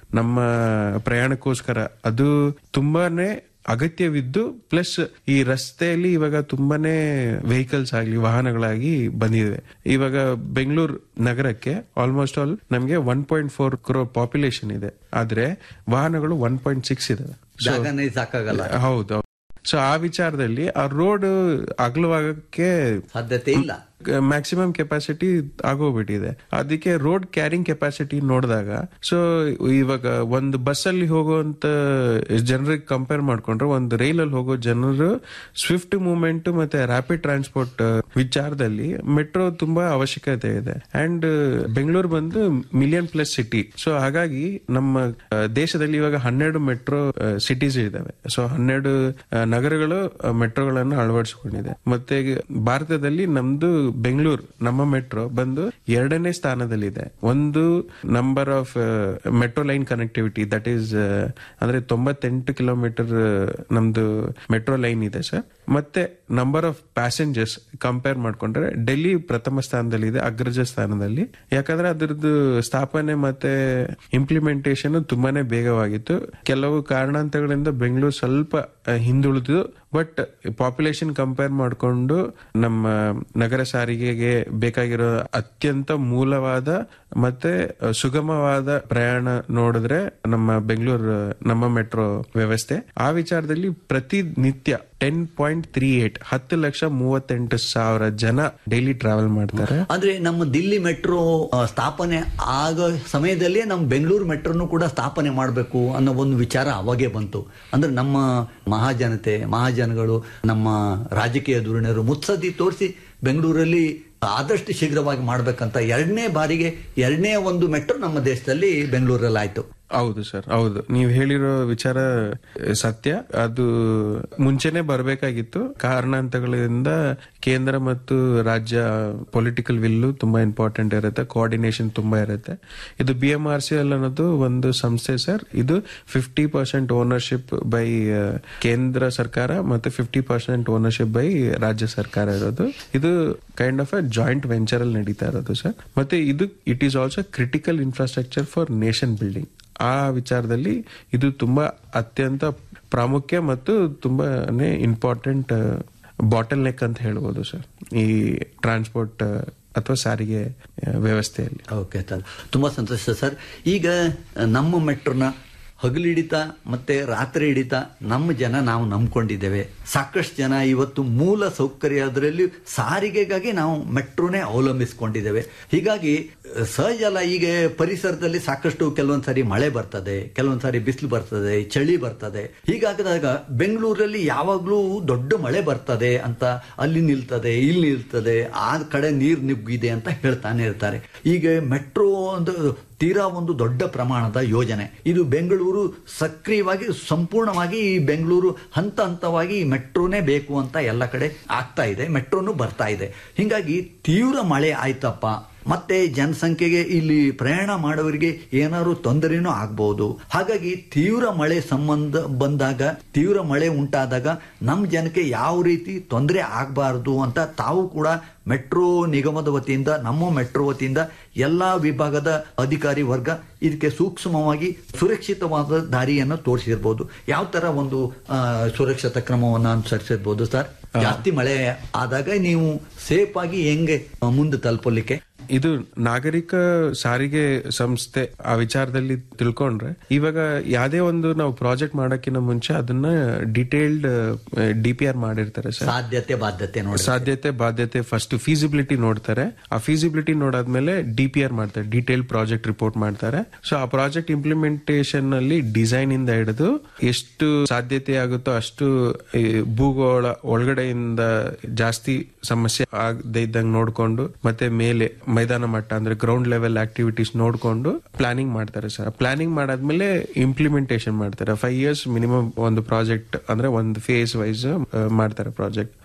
Speaker 9: ನಮ್ಮ ಪ್ರಯಾಣಕ್ಕೋಸ್ಕರ ಅದು ತುಂಬಾನೇ ಅಗತ್ಯವಿದ್ದು ಪ್ಲಸ್ ಈ ರಸ್ತೆಯಲ್ಲಿ ಇವಾಗ ತುಂಬಾನೇ ವೆಹಿಕಲ್ಸ್ ಆಗ್ಲಿ ವಾಹನಗಳಾಗಿ ಬಂದಿದೆ ಇವಾಗ ಬೆಂಗಳೂರು ನಗರಕ್ಕೆ ಆಲ್ಮೋಸ್ಟ್ ಆಲ್ ನಮಗೆ one point four crore population ಇದೆ ಆದ್ರೆ ವಾಹನಗಳು ಒನ್ ಪಾಯಿಂಟ್ ಸಿಕ್ಸ್ ಇದಾವೆ So-
Speaker 7: ಜಾಗನೇ ಸಾಕಾಗಲ್ಲ
Speaker 9: ಹೌದು ಸೊ ಆ ವಿಚಾರದಲ್ಲಿ ಆ ರೋಡ್ ಅಗಲವಾಗಕ್ಕೆ
Speaker 7: ಸಾಧ್ಯತೆ ಇಲ್ಲ
Speaker 9: ಮ್ಯಾಕ್ಸಿಮಮ್ ಕೆಪಾಸಿಟಿ ಆಗೋಗ್ಬಿಟ್ಟಿದೆ ಅದಕ್ಕೆ ರೋಡ್ ಕ್ಯಾರಿಂಗ್ ಕೆಪಾಸಿಟಿ ನೋಡಿದಾಗ ಸೊ ಇವಾಗ ಒಂದು ಬಸ್ ಅಲ್ಲಿ ಹೋಗುವಂತ ಜನರಿಗೆ ಕಂಪೇರ್ ಮಾಡ್ಕೊಂಡ್ರೆ ಒಂದು ರೈಲ್ ಅಲ್ಲಿ ಹೋಗೋ ಜನರು ಸ್ವಿಫ್ಟ್ ಮೂವ್ಮೆಂಟ್ ಮತ್ತೆ ರ್ಯಾಪಿಡ್ ಟ್ರಾನ್ಸ್ಪೋರ್ಟ್ ವಿಚಾರದಲ್ಲಿ ಮೆಟ್ರೋ ತುಂಬಾ ಅವಶ್ಯಕತೆ ಇದೆ ಅಂಡ್ ಬೆಂಗಳೂರು ಬಂದು ಮಿಲಿಯನ್ ಪ್ಲಸ್ ಸಿಟಿ ಸೊ ಹಾಗಾಗಿ ನಮ್ಮ ಆ, ದೇಶದಲ್ಲಿ ಇವಾಗ ಹನ್ನೆರಡು ಮೆಟ್ರೋ ಸಿಟೀಸ್ ಇದಾವೆ ಸೊ ಹನ್ನೆರಡು ಆ, ನಗರಗಳು ಮೆಟ್ರೋಗಳನ್ನು ಅಳವಡಿಸಿಕೊಂಡಿದೆ ಮತ್ತೆ ಭಾರತದಲ್ಲಿ ನಮ್ದು ಬೆಂಗಳೂರು ನಮ್ಮ ಮೆಟ್ರೋ ಬಂದು ಎರಡನೇ ಸ್ಥಾನದಲ್ಲಿದೆ ಒಂದು number of metro line connectivity that is ಅಂದ್ರೆ ತೊಂಬತ್ತೆಂಟು ಕಿಲೋಮೀಟರ್ ನಮ್ದು ಮೆಟ್ರೋ ಲೈನ್ ಇದೆ ಸರ್ ಮತ್ತೆ ನಂಬರ್ ಆಫ್ ಪ್ಯಾಸೆಂಜರ್ಸ್ ಕಂಪೇರ್ ಮಾಡ್ಕೊಂಡ್ರೆ ಡೆಲ್ಲಿ ಪ್ರಥಮ ಸ್ಥಾನದಲ್ಲಿದೆ ಅಗ್ರಜ ಸ್ಥಾನದಲ್ಲಿ ಯಾಕಂದ್ರೆ ಅದ್ರದ್ದು ಸ್ಥಾಪನೆ ಮತ್ತೆ ಇಂಪ್ಲಿಮೆಂಟೇಷನ್ ತುಂಬಾನೇ ಬೇಗವಾಗಿತ್ತು ಕೆಲವು ಕಾರಣಾಂತರಗಳಿಂದ ಬೆಂಗಳೂರು ಸ್ವಲ್ಪ ಆ, ಹಿಂದುಳಿದು ಬಟ್ ಪಾಪ್ಯುಲೇಷನ್ ಕಂಪೇರ್ ಮಾಡಿಕೊಂಡು ನಮ್ಮ ನಗರ ಸಾರಿಗೆಗೆ ಬೇಕಾಗಿರೋ ಅತ್ಯಂತ ಮೂಲವಾದ ಮತ್ತೆ ಆ, ಸುಗಮವಾದ ಪ್ರಯಾಣ ನೋಡಿದ್ರೆ ನಮ್ಮ ಬೆಂಗಳೂರು ನಮ್ಮ ಮೆಟ್ರೋ ವ್ಯವಸ್ಥೆ ಆ ವಿಚಾರದಲ್ಲಿ ಪ್ರತಿನಿತ್ಯ ಟೆನ್ ಪಾಯಿಂಟ್ ತ್ರೀ ಏಟ್ ಹತ್ತು ಲಕ್ಷ ಮೂವತ್ತೆಂಟು ಸಾವಿರ ಜನ ಡೈಲಿ ಟ್ರಾವೆಲ್ ಮಾಡ್ತಾರೆ
Speaker 7: ಅಂದ್ರೆ ನಮ್ಮ ದಿಲ್ಲಿ ಮೆಟ್ರೋ ಆ, ಸ್ಥಾಪನೆ ಆಗೋ ಸಮಯದಲ್ಲೇ ನಮ್ಮ ಬೆಂಗಳೂರು ಮೆಟ್ರೋನು ಕೂಡ ಸ್ಥಾಪನೆ ಮಾಡಬೇಕು ಅನ್ನೋ ಒಂದು ವಿಚಾರ ಅವಾಗೇ ಬಂತು ಅಂದ್ರೆ ನಮ್ಮ ಮಹಾಜನತೆ ಮಹಾಜನಗಳು ನಮ್ಮ ರಾಜಕೀಯ ಧುರೀಣರು ಮುತ್ಸದ್ದಿ ತೋರಿಸಿ ಬೆಂಗಳೂರಲ್ಲಿ ಆದಷ್ಟು ಶೀಘ್ರವಾಗಿ ಮಾಡ್ಬೇಕಂತ ಎರಡನೇ ಬಾರಿಗೆ ಎರಡನೇ ಒಂದು ಮೆಟ್ರೋ ನಮ್ಮ ದೇಶದಲ್ಲಿ ಬೆಂಗಳೂರಲ್ಲಿ ಆಯ್ತು
Speaker 9: ಹೌದು ಸರ್ ಹೌದು ನೀವು ಹೇಳಿರೋ ವಿಚಾರ ಅಹ್, ಸತ್ಯ ಅದು ಮುಂಚೆನೆ ಬರಬೇಕಾಗಿತ್ತು ಕಾರಣಾಂತರಗಳಿಂದ ಕೇಂದ್ರ ಮತ್ತು ರಾಜ್ಯ ಪೊಲಿಟಿಕಲ್ ವಿಲ್ಲು ತುಂಬಾ ಇಂಪಾರ್ಟೆಂಟ್ ಇರುತ್ತೆ ಕೋಆರ್ಡಿನೇಷನ್ ತುಂಬಾ ಇರುತ್ತೆ ಇದು B M R C L ಅನ್ನೋದು ಒಂದು ಸಂಸ್ಥೆ ಸರ್ ಇದು ಫಿಫ್ಟಿ ಪರ್ಸೆಂಟ್ ಓನರ್ಶಿಪ್ ಬೈ ಕೇಂದ್ರ ಸರ್ಕಾರ ಮತ್ತು ಫಿಫ್ಟಿ ಪರ್ಸೆಂಟ್ ಓನರ್ಶಿಪ್ ಬೈ ರಾಜ್ಯ ಸರ್ಕಾರ ಇರೋದು ಇದು kind of a joint venture ಅಲ್ಲಿ ನಡೀತಾ ಇರೋದು ಸರ್ ಮತ್ತೆ ಇದು it is also critical infrastructure for nation building ಆ ವಿಚಾರದಲ್ಲಿ ಇದು ತುಂಬಾ ಅತ್ಯಂತ ಪ್ರಾಮುಖ್ಯ ಮತ್ತು ತುಂಬಾನೇ ಇಂಪಾರ್ಟೆಂಟ್ ಬಾಟಲ್ ನೆಕ್ ಅಂತ ಹೇಳ್ಬೋದು ಸರ್ ಈ ಟ್ರಾನ್ಸ್ಪೋರ್ಟ್ ಅಥವಾ ಸಾರಿಗೆ ಆ, ವ್ಯವಸ್ಥೆಯಲ್ಲಿ
Speaker 7: ಓಕೆ ಸರ್ ತುಂಬಾ ಸಂತೋಷ ಸರ್ ಈಗ ನಮ್ಮ ಮೆಟ್ರೋನ ಹಗಲಿಡಿತ ಮತ್ತೆ ರಾತ್ರಿ ಹಿಡಿತ ನಮ್ಮ ಜನ ನಾವು ನಂಬ್ಕೊಂಡಿದ್ದೇವೆ ಸಾಕಷ್ಟು ಜನ ಇವತ್ತು ಮೂಲ ಸೌಕರ್ಯ ಅದರಲ್ಲಿ ಸಾರಿಗೆಗಾಗಿ ನಾವು ಮೆಟ್ರೋನೇ ಅವಲಂಬಿಸಿಕೊಂಡಿದ್ದೇವೆ ಹೀಗಾಗಿ ಅಹ್, ಸಹಜ ಅಲ್ಲ ಈಗ ಪರಿಸರದಲ್ಲಿ ಸಾಕಷ್ಟು ಕೆಲವೊಂದ್ ಸಾರಿ ಮಳೆ ಬರ್ತದೆ ಕೆಲವೊಂದ್ ಸಾರಿ ಬಿಸಿಲು ಬರ್ತದೆ ಚಳಿ ಬರ್ತದೆ ಹೀಗಾಗದಾಗ ಬೆಂಗಳೂರಲ್ಲಿ ಯಾವಾಗ್ಲೂ ದೊಡ್ಡ ಮಳೆ ಬರ್ತದೆ ಅಂತ ಅಲ್ಲಿ ನಿಲ್ತದೆ ಇಲ್ಲಿ ನಿಲ್ತದೆ ಆ ಕಡೆ ನೀರು ನುಗ್ಗಿದೆ ಅಂತ ಹೇಳ್ತಾನೆ ಇರ್ತಾರೆ ಈಗ ಮೆಟ್ರೋ ಒಂದು ತೀರಾ ಒಂದು ದೊಡ್ಡ ಪ್ರಮಾಣದ ಯೋಜನೆ ಇದು ಬೆಂಗಳೂರು ಸಕ್ರಿಯವಾಗಿ ಸಂಪೂರ್ಣವಾಗಿ ಈ ಬೆಂಗಳೂರು ಹಂತ ಹಂತವಾಗಿ ಈ ಮೆಟ್ರೋನೇ ಬೇಕು ಅಂತ ಎಲ್ಲ ಕಡೆ ಆಗ್ತಾ ಇದೆ ಮೆಟ್ರೋನು ಬರ್ತಾ ಇದೆ ಹಿಂಗಾಗಿ ತೀವ್ರ ಮಳೆ ಆಯ್ತಪ್ಪ ಮತ್ತೆ ಜನಸಂಖ್ಯೆಗೆ ಇಲ್ಲಿ ಪ್ರಯಾಣ ಮಾಡೋರಿಗೆ ಏನಾದ್ರು ತೊಂದರೆನೂ ಆಗ್ಬಹುದು ಹಾಗಾಗಿ ತೀವ್ರ ಮಳೆ ಸಂಬಂಧ ಬಂದಾಗ ತೀವ್ರ ಮಳೆ ಉಂಟಾದಾಗ ನಮ್ಮ ಜನಕ್ಕೆ ಯಾವ ರೀತಿ ತೊಂದರೆ ಆಗಬಾರದು ಅಂತ ತಾವು ಕೂಡ ಮೆಟ್ರೋ ನಿಗಮದ ವತಿಯಿಂದ ನಮ್ಮ ಮೆಟ್ರೋ ವತಿಯಿಂದ ಎಲ್ಲಾ ವಿಭಾಗದ ಅಧಿಕಾರಿ ವರ್ಗ ಇದಕ್ಕೆ ಸೂಕ್ಷ್ಮವಾಗಿ ಸುರಕ್ಷಿತವಾದ ದಾರಿಯನ್ನು ತೋರಿಸಿರ್ಬೋದು ಯಾವ ತರ ಒಂದು ಆ, ಸುರಕ್ಷತಾ ಕ್ರಮವನ್ನು ಅನುಸರಿಸಿರ್ಬೋದು ಸರ್ ಜಾಸ್ತಿ ಮಳೆ ಆದಾಗ ನೀವು ಸೇಫ್ ಆಗಿ ಹೆಂಗೆ ಆ, ಮುಂದೆ ತಲುಪಲಿಕ್ಕೆ
Speaker 9: ಇದು ನಾಗರಿಕ ಸಾರಿಗೆ ಸಂಸ್ಥೆ ಆ ವಿಚಾರದಲ್ಲಿ ತಿಳ್ಕೊಂಡ್ರೆ ಇವಾಗ ಯಾವ್ದೇ ಒಂದು ನಾವು ಪ್ರಾಜೆಕ್ಟ್ ಮಾಡಕ್ಕಿಂತ ಮುಂಚೆ ಅದನ್ನ ಡಿಟೇಲ್ಡ್ ಡಿ ಪಿ ಆರ್ ಮಾಡಿರ್ತಾರೆ ಸರ್
Speaker 7: ಸಾಧ್ಯತೆ ಬಾಧ್ಯತೆ ನೋಡಿ
Speaker 9: ಸಾಧ್ಯತೆ ಬಾಧ್ಯತೆ ಫಸ್ಟ್ ಫೀಸಿಬಿಲಿಟಿ ನೋಡ್ತಾರೆ ಆ ಫೀಸಿಬಿಲಿಟಿ ನೋಡಾದ್ಮೇಲೆ ಡಿ ಪಿ ಆರ್ ಮಾಡ್ತಾರೆ ಡೀಟೇಲ್ ಪ್ರಾಜೆಕ್ಟ್ ರಿಪೋರ್ಟ್ ಮಾಡ್ತಾರೆ ಸೊ ಆ ಪ್ರಾಜೆಕ್ಟ್ ಇಂಪ್ಲಿಮೆಂಟೇಷನ್ ಅಲ್ಲಿ ಡಿಸೈನ್ ಇಂದ ಹಿಡಿದು ಎಷ್ಟು ಸಾಧ್ಯತೆ ಆಗುತ್ತೋ ಅಷ್ಟು ಈ ಭೂಗೋಳ ಒಳಗಡೆಯಿಂದ ಜಾಸ್ತಿ ಸಮಸ್ಯೆ ಆಗದೆ ಇದ್ದಂಗೆ ನೋಡ್ಕೊಂಡು ಮತ್ತೆ ಮೇಲೆ ಮೈದಾನ ಮಟ್ಟ ಅಂದ್ರೆ ಗ್ರೌಂಡ್ ಲೆವೆಲ್ ಆಕ್ಟಿವಿಟೀಸ್ ನೋಡ್ಕೊಂಡು ಪ್ಲಾನಿಂಗ್ ಮಾಡ್ತಾರೆ ಸರ್ ಪ್ಲಾನಿಂಗ್ ಮಾಡಾದ್ಮೇಲೆ ಇಂಪ್ಲಿಮೆಂಟೇಷನ್ ಮಾಡ್ತಾರೆ ಫೈವ್ ಇಯರ್ಸ್ ಮಿನಿಮಮ್ ಒಂದು ಪ್ರಾಜೆಕ್ಟ್ ಅಂದ್ರೆ ಒಂದು ಫೇಸ್ ವೈಸ್ ಮಾಡ್ತಾರೆ ಪ್ರಾಜೆಕ್ಟ್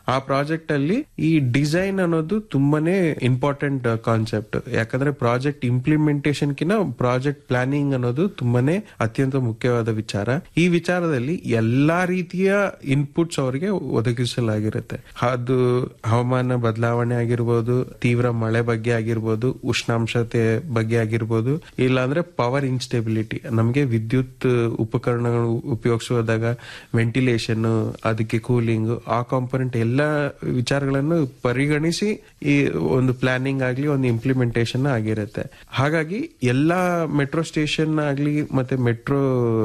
Speaker 9: ಆ ಪ್ರಾಜೆಕ್ಟ್ ಅಲ್ಲಿ ಈ ಡಿಸೈನ್ ಅನ್ನೋದು ತುಂಬಾನೇ ಇಂಪಾರ್ಟೆಂಟ್ ಕಾನ್ಸೆಪ್ಟ್ ಯಾಕಂದ್ರೆ ಪ್ರಾಜೆಕ್ಟ್ ಇಂಪ್ಲಿಮೆಂಟೇಷನ್ ಕಿನ ಪ್ರಾಜೆಕ್ಟ್ ಪ್ಲಾನಿಂಗ್ ಅನ್ನೋದು ತುಂಬಾನೇ ಅತ್ಯಂತ ಮುಖ್ಯವಾದ ವಿಚಾರ ಈ ವಿಚಾರದಲ್ಲಿ ಎಲ್ಲಾ ರೀತಿಯ ಇನ್ಪುಟ್ಸ್ ಅವರಿಗೆ ಒದಗಿಸಲಾಗಿರುತ್ತೆ ಅದು ಹವಾಮಾನ ಬದಲಾವಣೆ ಆಗಿರ್ಬೋದು ತೀವ್ರ ಮಳೆ ಬಗ್ಗೆ ಆಗಿರ್ಬೋದು ಉಷ್ಣಾಂಶತೆ ಬಗ್ಗೆ ಆಗಿರ್ಬೋದು ಇಲ್ಲಾಂದ್ರೆ ಪವರ್ ಇನ್ಸ್ಟೆಬಿಲಿಟಿ ನಮಗೆ ವಿದ್ಯುತ್ ಉಪಕರಣಗಳು ಉಪಯೋಗಿಸುವಾಗ ವೆಂಟಿಲೇಷನ್ ಅದಕ್ಕೆ ಕೂಲಿಂಗ್ ಆ ಕಾಂಪೊನೆಂಟ್ ಎಲ್ಲ ವಿಚಾರಗಳನ್ನು ಪರಿಗಣಿಸಿ ಈ ಒಂದು ಪ್ಲಾನಿಂಗ್ ಆಗ್ಲಿ ಒಂದು ಇಂಪ್ಲಿಮೆಂಟೇಷನ್ ಆಗಿರುತ್ತೆ ಹಾಗಾಗಿ ಎಲ್ಲಾ ಮೆಟ್ರೋ ಸ್ಟೇಷನ್ ಆಗ್ಲಿ ಮತ್ತೆ ಮೆಟ್ರೋ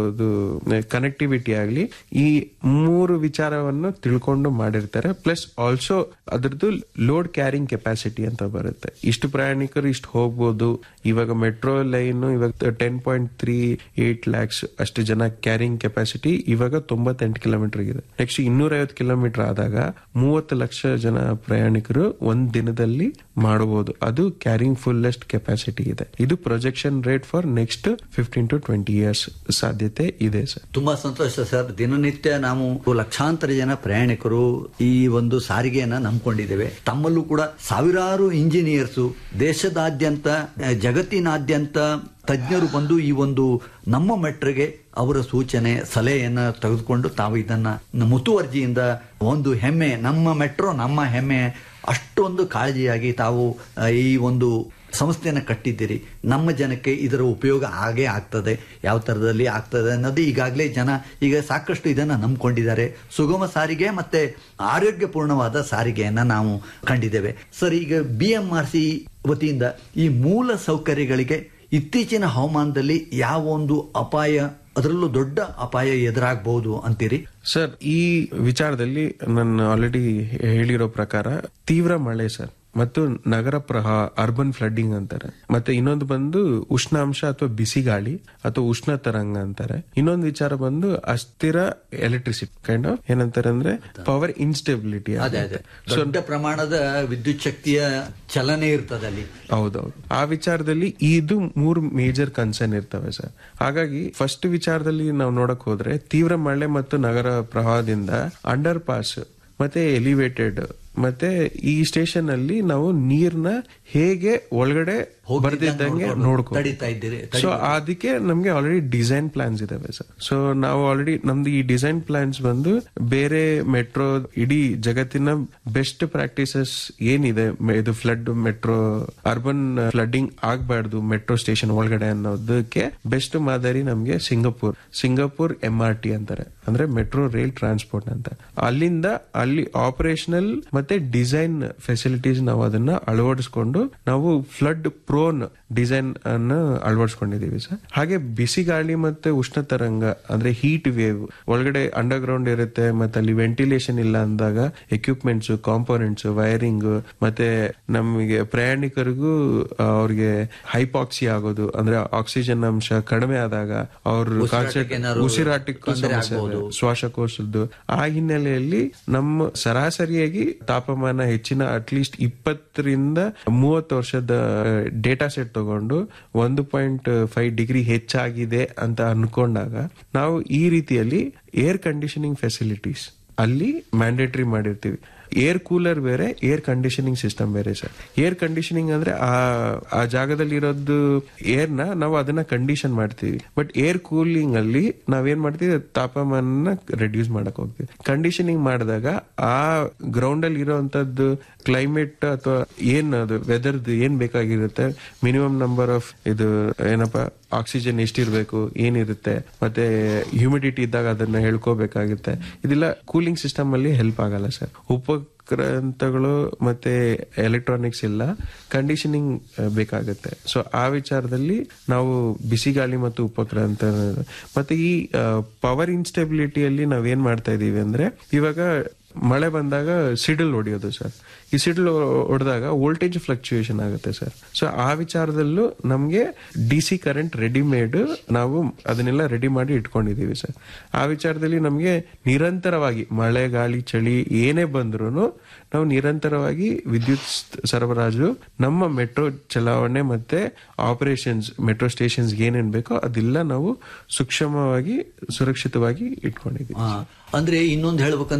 Speaker 9: ಕನೆಕ್ಟಿವಿಟಿ ಆಗ್ಲಿ ಈ ಮೂರು ವಿಚಾರವನ್ನು ತಿಳ್ಕೊಂಡು ಮಾಡಿರ್ತಾರೆ ಪ್ಲಸ್ ಆಲ್ಸೋ ಅದ್ರದ್ದು ಲೋಡ್ ಕ್ಯಾರಿಂಗ್ ಕೆಪಾಸಿಟಿ ಅಂತ ಬರುತ್ತೆ ಇಷ್ಟು ಪ್ರಯಾಣಿಕರು ಇಷ್ಟು ಹೋಗ್ಬೋದು ಇವಾಗ ಮೆಟ್ರೋ ಲೈನ್ ಇವಾಗ ten point three eight lakhs ಅಷ್ಟು ಜನ ಕ್ಯಾರಿಂಗ್ ಕೆಪಾಸಿಟಿ ಇವಾಗ ತೊಂಬತ್ತೆಂಟು ಕಿಲೋಮೀಟರ್ ಇದೆ ನೆಕ್ಸ್ಟ್ ಇನ್ನೂರ ಐವತ್ತು ಕಿಲೋಮೀಟರ್ ಆದಾಗ ಮೂವತ್ತು ಲಕ್ಷ ಜನ ಪ್ರಯಾಣಿಕರು ಒಂದ್ ದಿನದಲ್ಲಿ ಮಾಡಬಹುದು ಅದು ಕ್ಯಾರಿಂಗ್ ಫುಲ್ಲೆಸ್ಟ್ ಕೆಪಾಸಿಟಿ ಇದೆ ಇದು projection rate for next fifteen to twenty years ಸಾಧ್ಯತೆ ಇದೆ ಸರ್
Speaker 7: ತುಂಬಾ ಸಂತೋಷ ಸರ್ ದಿನನಿತ್ಯ ನಾವು ಲಕ್ಷಾಂತರ ಜನ ಪ್ರಯಾಣಿಕರು ಈ ಒಂದು ಸಾರಿಗೆಯನ್ನ ನಂಬ್ಕೊಂಡಿದ್ದೇವೆ ತಮ್ಮಲ್ಲೂ ಕೂಡ ಸಾವಿರಾರು ಇಂಜಿನಿಯರ್ಸು ದೇಶದಾದ್ಯಂತ ಆ, ಜಗತ್ತಿನಾದ್ಯಂತ ತಜ್ಞರು ಬಂದು ಈ ಒಂದು ನಮ್ಮ ಮೆಟ್ರಿಗೆ ಅವರ ಸೂಚನೆ ಸಲಹೆಯನ್ನ ತೆಗೆದುಕೊಂಡು ತಾವು ಇದನ್ನ ಮುತುವರ್ಜಿಯಿಂದ ಒಂದು ಹೆಮ್ಮೆ ನಮ್ಮ ಮೆಟ್ರೋ ನಮ್ಮ ಹೆಮ್ಮೆ ಅಷ್ಟೊಂದು ಕಾಳಜಿಯಾಗಿ ತಾವು ಆ, ಈ ಒಂದು ಸಂಸ್ಥೆಯನ್ನು ಕಟ್ಟಿದ್ದೀರಿ ನಮ್ಮ ಜನಕ್ಕೆ ಇದರ ಉಪಯೋಗ ಆಗೇ ಆಗ್ತದೆ ಯಾವ ಥರದಲ್ಲಿ ಆಗ್ತದೆ ಅನ್ನೋದು ಈಗಾಗಲೇ ಜನ ಈಗ ಸಾಕಷ್ಟು ಇದನ್ನು ನಂಬ್ಕೊಂಡಿದ್ದಾರೆ ಸುಗಮ ಸಾರಿಗೆ ಮತ್ತೆ ಆರೋಗ್ಯಪೂರ್ಣವಾದ ಸಾರಿಗೆಯನ್ನ ನಾವು ಕಂಡಿದ್ದೇವೆ ಸರ್ ಈಗ ಬಿ ಎಂ ಆರ್ ಸಿ ವತಿಯಿಂದ ಈ ಮೂಲ ಸೌಕರ್ಯಗಳಿಗೆ ಇತ್ತೀಚಿನ ಹವಾಮಾನದಲ್ಲಿ ಯಾವ ಒಂದು ಅಪಾಯ ಅದರಲ್ಲೂ ದೊಡ್ಡ ಅಪಾಯ ಎದುರಾಗಬಹುದು ಅಂತೀರಿ
Speaker 9: ಸರ್ ಈ ವಿಚಾರದಲ್ಲಿ ನಾನು ಆಲ್ರೆಡಿ ಹೇಳಿರೋ ಪ್ರಕಾರ ತೀವ್ರ ಮಳೆ ಸರ್ ಮತ್ತು ನಗರ ಪ್ರಹ ಅರ್ಬನ್ ಫ್ಲಡ್ಡಿಂಗ್ ಅಂತಾರೆ ಮತ್ತೆ ಇನ್ನೊಂದು ಬಂದು ಉಷ್ಣಾಂಶ ಅಥವಾ ಬಿಸಿ ಗಾಳಿ ಅಥವಾ ಉಷ್ಣ ತರಂಗ ಅಂತಾರೆ ಇನ್ನೊಂದು ವಿಚಾರ ಬಂದು ಅಸ್ಥಿರ ಎಲೆಕ್ಟ್ರಿಸಿಟಿ ಕೈಂಡ್ ಆಫ್ ಏನಂತಾರೆ ಅಂದ್ರೆ ಪವರ್ ಇನ್ಸ್ಟೆಬಿಲಿಟಿ
Speaker 7: ಅದೇ ಅದೇ ದೊಡ್ಡ ಪ್ರಮಾಣದ ವಿದ್ಯುತ್ ಶಕ್ತಿಯ ಚಲನೆ ಇರ್ತದೆ ಅಲ್ಲಿ
Speaker 9: ಹೌದೌದು ಆ ವಿಚಾರದಲ್ಲಿ ಇದು ಮೂರು ಮೇಜರ್ ಕನ್ಸರ್ನ್ ಇರ್ತವೆ ಸರ್ ಹಾಗಾಗಿ ಫಸ್ಟ್ ವಿಚಾರದಲ್ಲಿ ನಾವು ನೋಡಕ್ ಹೋದ್ರೆ ತೀವ್ರ ಮಳೆ ಮತ್ತು ನಗರ ಪ್ರವಾಹದಿಂದ ಅಂಡರ್ ಪಾಸ್ ಮತ್ತೆ ಎಲಿವೇಟೆಡ್ ಮತ್ತೆ ಈ ಸ್ಟೇಷನ್ ಅಲ್ಲಿ ನಾವು ನೀರ್ನ ಹೇಗೆ ಒಳಗಡೆ ಬರ್ದಿದ್ದಂಗೆ ನೋಡ್ಕೊ
Speaker 7: ತಡಿತಾ ಇದ್ದೀರಿ
Speaker 9: ಸೊ ಅದಕ್ಕೆ ನಮ್ಗೆ ಆಲ್ರೆಡಿ ಡಿಸೈನ್ ಪ್ಲಾನ್ಸ್ ಇದಾವೆ ಸರ್ ಸೊ ನಾವು ಆಲ್ರೆಡಿ ನಮ್ದು ಈ ಡಿಸೈನ್ ಪ್ಲಾನ್ಸ್ ಬಂದು ಬೇರೆ ಮೆಟ್ರೋ ಇಡೀ ಜಗತ್ತಿನ ಬೆಸ್ಟ್ ಪ್ರಾಕ್ಟೀಸಸ್ ಏನಿದೆ ಮ- ಇದು ಫ್ಲಡ್ ಮೆಟ್ರೋ ಅರ್ಬನ್ ಫ್ಲಡ್ಡಿಂಗ್ ಆಗ್ಬಾರ್ದು ಮೆಟ್ರೋ ಸ್ಟೇಷನ್ ಒಳಗಡೆ ಅನ್ನೋದಕ್ಕೆ ಬೆಸ್ಟ್ ಮಾದರಿ ನಮ್ಗೆ Singapore Singapore M R T ಅಂತಾರೆ ಅಂದ್ರೆ ಮೆಟ್ರೋ ರೈಲ್ ಟ್ರಾನ್ಸ್ಪೋರ್ಟ್ ಅಂತ ಅಲ್ಲಿಂದ ಅಲ್ಲಿ ಆಪರೇಷನಲ್ ಮತ್ತೆ ಡಿಸೈನ್ ಫೆಸಿಲಿಟೀಸ್ ನಾವು ಅದನ್ನ ಅಳವಡಿಸ್ಕೊಂಡು ನಾವು ಫ್ಲಡ್ ಪ್ರೋನ್ ಡಿಸೈನ್ ಅನ್ನು ಅಳವಡಿಸ್ಕೊಂಡಿದೀವಿ ಸರ್ ಹಾಗೆ ಬಿಸಿ ಗಾಳಿ ಮತ್ತೆ ಉಷ್ಣ ತರಂಗ ಅಂದ್ರೆ ಹೀಟ್ ವೇವ್ ಒಳಗಡೆ ಅಂಡರ್ ಗ್ರೌಂಡ್ ಇರುತ್ತೆ ಮತ್ತೆ ಅಲ್ಲಿ ವೆಂಟಿಲೇಷನ್ ಇಲ್ಲ ಅಂದಾಗ ಎಕ್ವಿಪ್ಮೆಂಟ್ಸ್ ಕಾಂಪೋನೆಂಟ್ಸ್ ವೈರಿಂಗ್ ಮತ್ತೆ ನಮಗೆ ಪ್ರಯಾಣಿಕರಿಗೂ ಆ, ಅವ್ರಿಗೆ ಹೈಪಾಕ್ಸಿ ಆಗೋದು ಅಂದ್ರೆ ಆಕ್ಸಿಜನ್ ಅಂಶ ಕಡಿಮೆ ಆದಾಗ ಅವ್ರ
Speaker 7: ಉಸಿರಾಟಕ್ಕೆ ಏನಾದ್ರು
Speaker 9: ಉಸಿರಾಟಕ್ಕೂ
Speaker 7: ತೊಂದ್ರೆ
Speaker 9: ಸಮಸ್ಯೆ ಇದೆ.
Speaker 7: ಆಗ್ಬೋದು.
Speaker 9: ಶ್ವಾಸಕೋಶದ್ದು ಆ ಹಿನ್ನೆಲೆಯಲ್ಲಿ ನಮ್ಮ ಸರಾಸರಿಯಾಗಿ ತಾಪಮಾನ ಹೆಚ್ಚಿನ ಅಟ್ಲೀಸ್ಟ್ ಇಪ್ಪತ್ತರಿಂದ ಮೂವತ್ತು ವರ್ಷದ ಡೇಟಾ ಸೆಟ್ ತಗೊಂಡು ಒಂದು ಪಾಯಿಂಟ್ ಫೈವ್ ಡಿಗ್ರಿ ಹೆಚ್ಚಾಗಿದೆ ಅಂತ ಅನ್ಕೊಂಡಾಗ ನಾವು ಈ ರೀತಿಯಲ್ಲಿ ಏರ್ ಕಂಡೀಷನಿಂಗ್ ಫೆಸಿಲಿಟೀಸ್ ಅಲ್ಲಿ ಮ್ಯಾಂಡೇಟರಿ ಮಾಡಿರ್ತೀವಿ ಏರ್ ಕೂಲರ್ ಬೇರೆ ಏರ್ ಕಂಡೀಷನಿಂಗ್ ಸಿಸ್ಟಮ್ ಬೇರೆ ಸರ್ ಏರ್ ಕಂಡೀಷನಿಂಗ್ ಅಂದ್ರೆ ಆ ಆ ಜಾಗದಲ್ಲಿ ಇರೋದು ಏರ್ ನ ನಾವು ಅದನ್ನ ಕಂಡೀಷನ್ ಮಾಡ್ತೀವಿ ಬಟ್ ಏರ್ ಕೂಲಿಂಗ್ ಅಲ್ಲಿ ನಾವೇನ್ ಮಾಡ್ತೀವಿ ತಾಪಮಾನ ರೆಡ್ಯೂಸ್ ಮಾಡಕ್ ಹೋಗ್ತೀವಿ ಕಂಡೀಷನಿಂಗ್ ಮಾಡಿದಾಗ ಆ ಗ್ರೌಂಡ್ ಅಲ್ಲಿ ಇರೋಂತದ್ದು ಕ್ಲೈಮೇಟ್ ಅಥವಾ ಏನ್ ಅದು ವೆದರ್ದು ಏನ್ ಬೇಕಾಗಿರುತ್ತೆ ಮಿನಿಮಮ್ ನಂಬರ್ ಆಫ್ ಇದು ಏನಪ್ಪಾ ಆಕ್ಸಿಜನ್ ಎಷ್ಟಿರ್ಬೇಕು ಏನಿರುತ್ತೆ ಮತ್ತೆ ಹ್ಯೂಮಿಡಿಟಿ ಇದ್ದಾಗ ಅದನ್ನ ಹೇಳ್ಕೋಬೇಕಾಗುತ್ತೆ ಇದೆಲ್ಲ ಕೂಲಿಂಗ್ ಸಿಸ್ಟಮ್ ಅಲ್ಲಿ ಹೆಲ್ಪ್ ಆಗಲ್ಲ ಸರ್ ಉಪಕ್ರಾಂತಗಳು ಮತ್ತೆ ಎಲೆಕ್ಟ್ರಾನಿಕ್ಸ್ ಇಲ್ಲ ಕಂಡೀಷನಿಂಗ್ ಬೇಕಾಗುತ್ತೆ ಸೊ ಆ ವಿಚಾರದಲ್ಲಿ ನಾವು ಬಿಸಿ ಗಾಳಿ ಮತ್ತು ಉಪಕ್ರಾಂತ ಮತ್ತೆ ಈ ಪವರ್ ಇನ್ಸ್ಟೆಬಿಲಿಟಿಯಲ್ಲಿ ನಾವೇನ್ ಮಾಡ್ತಾ ಇದೀವಿ ಅಂದ್ರೆ ಇವಾಗ ಮಳೆ ಬಂದಾಗ ಸಿಡಿಲ್ ಹೊಡೆಯೋದು ಸರ್ ಈ ಸಿಡಿಲ್ ಹೊಡೆದಾಗ ವೋಲ್ಟೇಜ್ ಫ್ಲಕ್ಚುಯೇಷನ್ ಆಗುತ್ತೆ ಸರ್ ಸೊ ಆ ವಿಚಾರದಲ್ಲೂ ನಮ್ಗೆ ಡಿ ಸಿ ಕರೆಂಟ್ ರೆಡಿಮೇಡ್ ನಾವು ಅದನ್ನೆಲ್ಲ ರೆಡಿ ಮಾಡಿ ಇಟ್ಕೊಂಡಿದೀವಿ ಸರ್ ಆ ವಿಚಾರದಲ್ಲಿ ನಮ್ಗೆ ನಿರಂತರವಾಗಿ ಮಳೆ ಗಾಳಿ ಚಳಿ ಏನೇ ಬಂದ್ರು ನಾವು ನಿರಂತರವಾಗಿ ವಿದ್ಯುತ್ ಸ್- ಸರಬರಾಜು ನಮ್ಮ ಮೆಟ್ರೋ ಚಲಾವಣೆ ಮತ್ತೆ ಆಪರೇಷನ್ಸ್ ಮೆಟ್ರೋ ಸ್ಟೇಷನ್ಸ್ ಏನೇನ್ ಬೇಕೋ ಅದೆಲ್ಲ ನಾವು ಸೂಕ್ಷ್ಮವಾಗಿ ಸುರಕ್ಷಿತವಾಗಿ ಇಟ್ಕೊಂಡಿದೀವಿ
Speaker 7: ಆ, ಅಂದ್ರೆ ಇನ್ನೊಂದು ಹೇಳ್ಬೇಕಂದ್ರೆ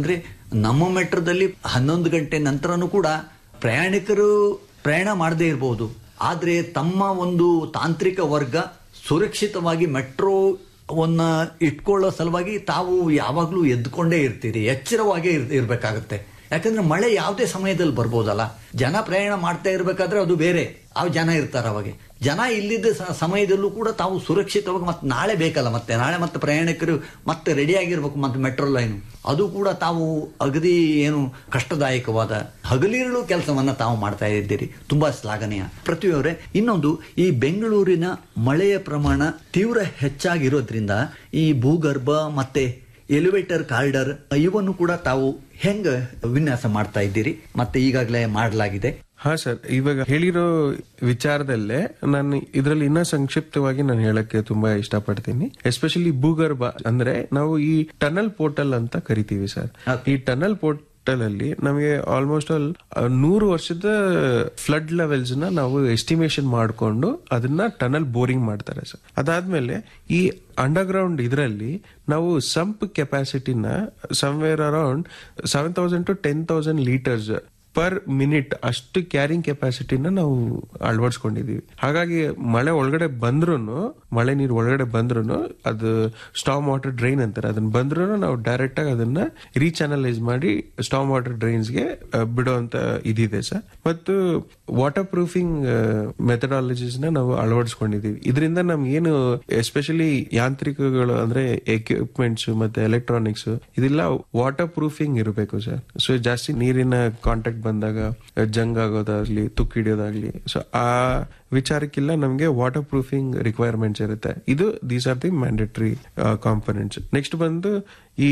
Speaker 7: ನಮ್ಮ ಮೆಟ್ರೋದಲ್ಲಿ ಹನ್ನೊಂದು ಗಂಟೆ ನಂತರನೂ ಕೂಡ ಪ್ರಯಾಣಿಕರು ಪ್ರಯಾಣ ಮಾಡದೇ ಇರಬಹುದು ಆದ್ರೆ ತಮ್ಮ ಒಂದು ತಾಂತ್ರಿಕ ವರ್ಗ ಸುರಕ್ಷಿತವಾಗಿ ಮೆಟ್ರೋವನ್ನ ಇಟ್ಕೊಳ್ಳೋ ಸಲುವಾಗಿ ತಾವು ಯಾವಾಗಲೂ ಎದ್ದುಕೊಂಡೇ ಇರ್ತೀರಿ ಎಚ್ಚರವಾಗೇ ಇರ್- ಇರ್ಬೇಕಾಗತ್ತೆ ಯಾಕಂದ್ರೆ ಮಳೆ ಯಾವುದೇ ಸಮಯದಲ್ಲಿ ಬರ್ಬೋದಲ್ಲ ಜನ ಪ್ರಯಾಣ ಮಾಡ್ತಾ ಇರ್ಬೇಕಾದ್ರೆ ಅದು ಬೇರೆ ಆ ಜನ ಇರ್ತಾರೆ ಅವಾಗ ಜನ ಇಲ್ಲಿದ್ದ ಸ- ಸಮಯದಲ್ಲೂ ಕೂಡ ತಾವು ಸುರಕ್ಷಿತವಾಗಿ ಮತ್ತೆ ನಾಳೆ ಬೇಕಲ್ಲ ಮತ್ತೆ ನಾಳೆ ಮತ್ತೆ ಪ್ರಯಾಣಿಕರು ಮತ್ತೆ ರೆಡಿ ಆಗಿರ್ಬೇಕು ಮತ್ತೆ ಮೆಟ್ರೋ ಲೈನ್ ಅದು ಕೂಡ ತಾವು ಅಗದಿ ಏನು ಕಷ್ಟದಾಯಕವಾದ ಹಗಲಿರುಳು ಕೆಲಸವನ್ನ ತಾವು ಮಾಡ್ತಾ ಇದ್ದೀರಿ ತುಂಬಾ ಶ್ಲಾಘನೀಯ ಪೃಥ್ವಿಯವರೇ ಇನ್ನೊಂದು ಈ ಬೆಂಗಳೂರಿನ ಮಳೆಯ ಪ್ರಮಾಣ ತೀವ್ರ ಹೆಚ್ಚಾಗಿರೋದ್ರಿಂದ ಈ ಭೂಗರ್ಭ ಮತ್ತೆ ಎಲಿವೇಟರ್ ಕಾರ್ಡರ್ ಇವನ್ನು ಕೂಡ ತಾವು ಹೆಂಗ ವಿನ್ಯಾಸ ಮಾಡ್ತಾ ಇದ್ದೀರಿ ಮತ್ತೆ ಈಗಾಗಲೇ ಮಾಡಲಾಗಿದೆ
Speaker 9: ಹಾ ಸರ್ ಇವಾಗ ಹೇಳಿರೋ ವಿಚಾರದಲ್ಲೇ ನಾನು ಇದರಲ್ಲಿ ಇನ್ನ ಸಂಕ್ಷಿಪ್ತವಾಗಿ ನಾನು ಹೇಳಕ್ಕೆ ತುಂಬಾ ಇಷ್ಟಪಡ್ತೀನಿ ಎಸ್ಪೆಷಲಿ ಭೂಗರ್ಭ ಅಂದ್ರೆ ನಾವು ಈ ಟನಲ್ ಪೋರ್ಟಲ್ ಅಂತ ಕರಿತೀವಿ ಸರ್ ಈ ಟನಲ್ ಪೋರ್ಟಲ್ ಅಲ್ಲಿ ನಮಗೆ ಆಲ್ಮೋಸ್ಟ್ ಆಲ್ ನೂರು ವರ್ಷದ ಫ್ಲಡ್ ಲೆವೆಲ್ಸ್ ನ ನಾವು ಎಸ್ಟಿಮೇಶನ್ ಮಾಡಿಕೊಂಡು ಅದನ್ನ ಟನಲ್ ಬೋರಿಂಗ್ ಮಾಡ್ತಾರೆ ಸರ್ ಅದಾದ್ಮೇಲೆ ಈ ಅಂಡರ್ಗ್ರೌಂಡ್ ಇದರಲ್ಲಿ ನಾವು ಸಂಪ್ ಕೆಪಾಸಿಟಿನ somewhere around seven thousand to ten thousand litres per minute ಅಷ್ಟು ಕ್ಯಾರಿಂಗ್ ಕೆಪಾಸಿಟಿನ ನಾವು ಅಳವಡಿಸ್ಕೊಂಡಿದೀವಿ ಹಾಗಾಗಿ ಮಳೆ ಒಳಗಡೆ ಬಂದ್ರು ಮಳೆ ನೀರು ಒಳಗಡೆ ಬಂದ್ರು ಅದು ಸ್ಟಾಮ್ ವಾಟರ್ ಡ್ರೈನ್ ಅಂತಾರೆ ಅದನ್ನ ಬಂದ್ರು ನಾವು ಡೈರೆಕ್ಟ್ ಆಗಿ ಅದನ್ನ ರೀಚಾನಲೈಸ್ ಮಾಡಿ ಸ್ಟಾಮ್ ವಾಟರ್ ಡ್ರೈನ್ಸ್ಗೆ ಬಿಡುವಂತ ಇದಿದೆ ಸರ್ ಮತ್ತು ವಾಟರ್ ಪ್ರೂಫಿಂಗ್ ಮೆಥಡಾಲಜೀಸ್ ನ ನಾವು ಅಳವಡಿಸ್ಕೊಂಡಿದೀವಿ ಇದರಿಂದ ನಮ್ಗೆ ಏನು ಎಸ್ಪೆಷಲಿ ಯಾಂತ್ರಿಕಗಳು ಅಂದ್ರೆ ಎಕ್ವಿಪ್ಮೆಂಟ್ಸ್ ಮತ್ತೆ ಎಲೆಕ್ಟ್ರಾನಿಕ್ಸ್ ಇದೆಲ್ಲ ವಾಟರ್ ಪ್ರೂಫಿಂಗ್ ಇರಬೇಕು ಸರ್ ಸೊ ಜಾಸ್ತಿ ನೀರಿನ ಕಾಂಟ್ಯಾಕ್ಟ್ ಬಂದಾಗ ಜಂಗ್ ಆಗೋದಾಗ್ಲಿ ತುಕ್ಕು ಹಿಡಿಯೋದಾಗ್ಲಿ ಸೊ ಆ ವಿಚಾರಕ್ಕಿಲ್ಲ ನಮಗೆ ವಾಟರ್ ಪ್ರೂಫಿಂಗ್ ರಿಕ್ವೈರ್ಮೆಂಟ್ಸ್ ಇರುತ್ತೆ ಇದು these are the mandatory components next ಬಂದು ಈ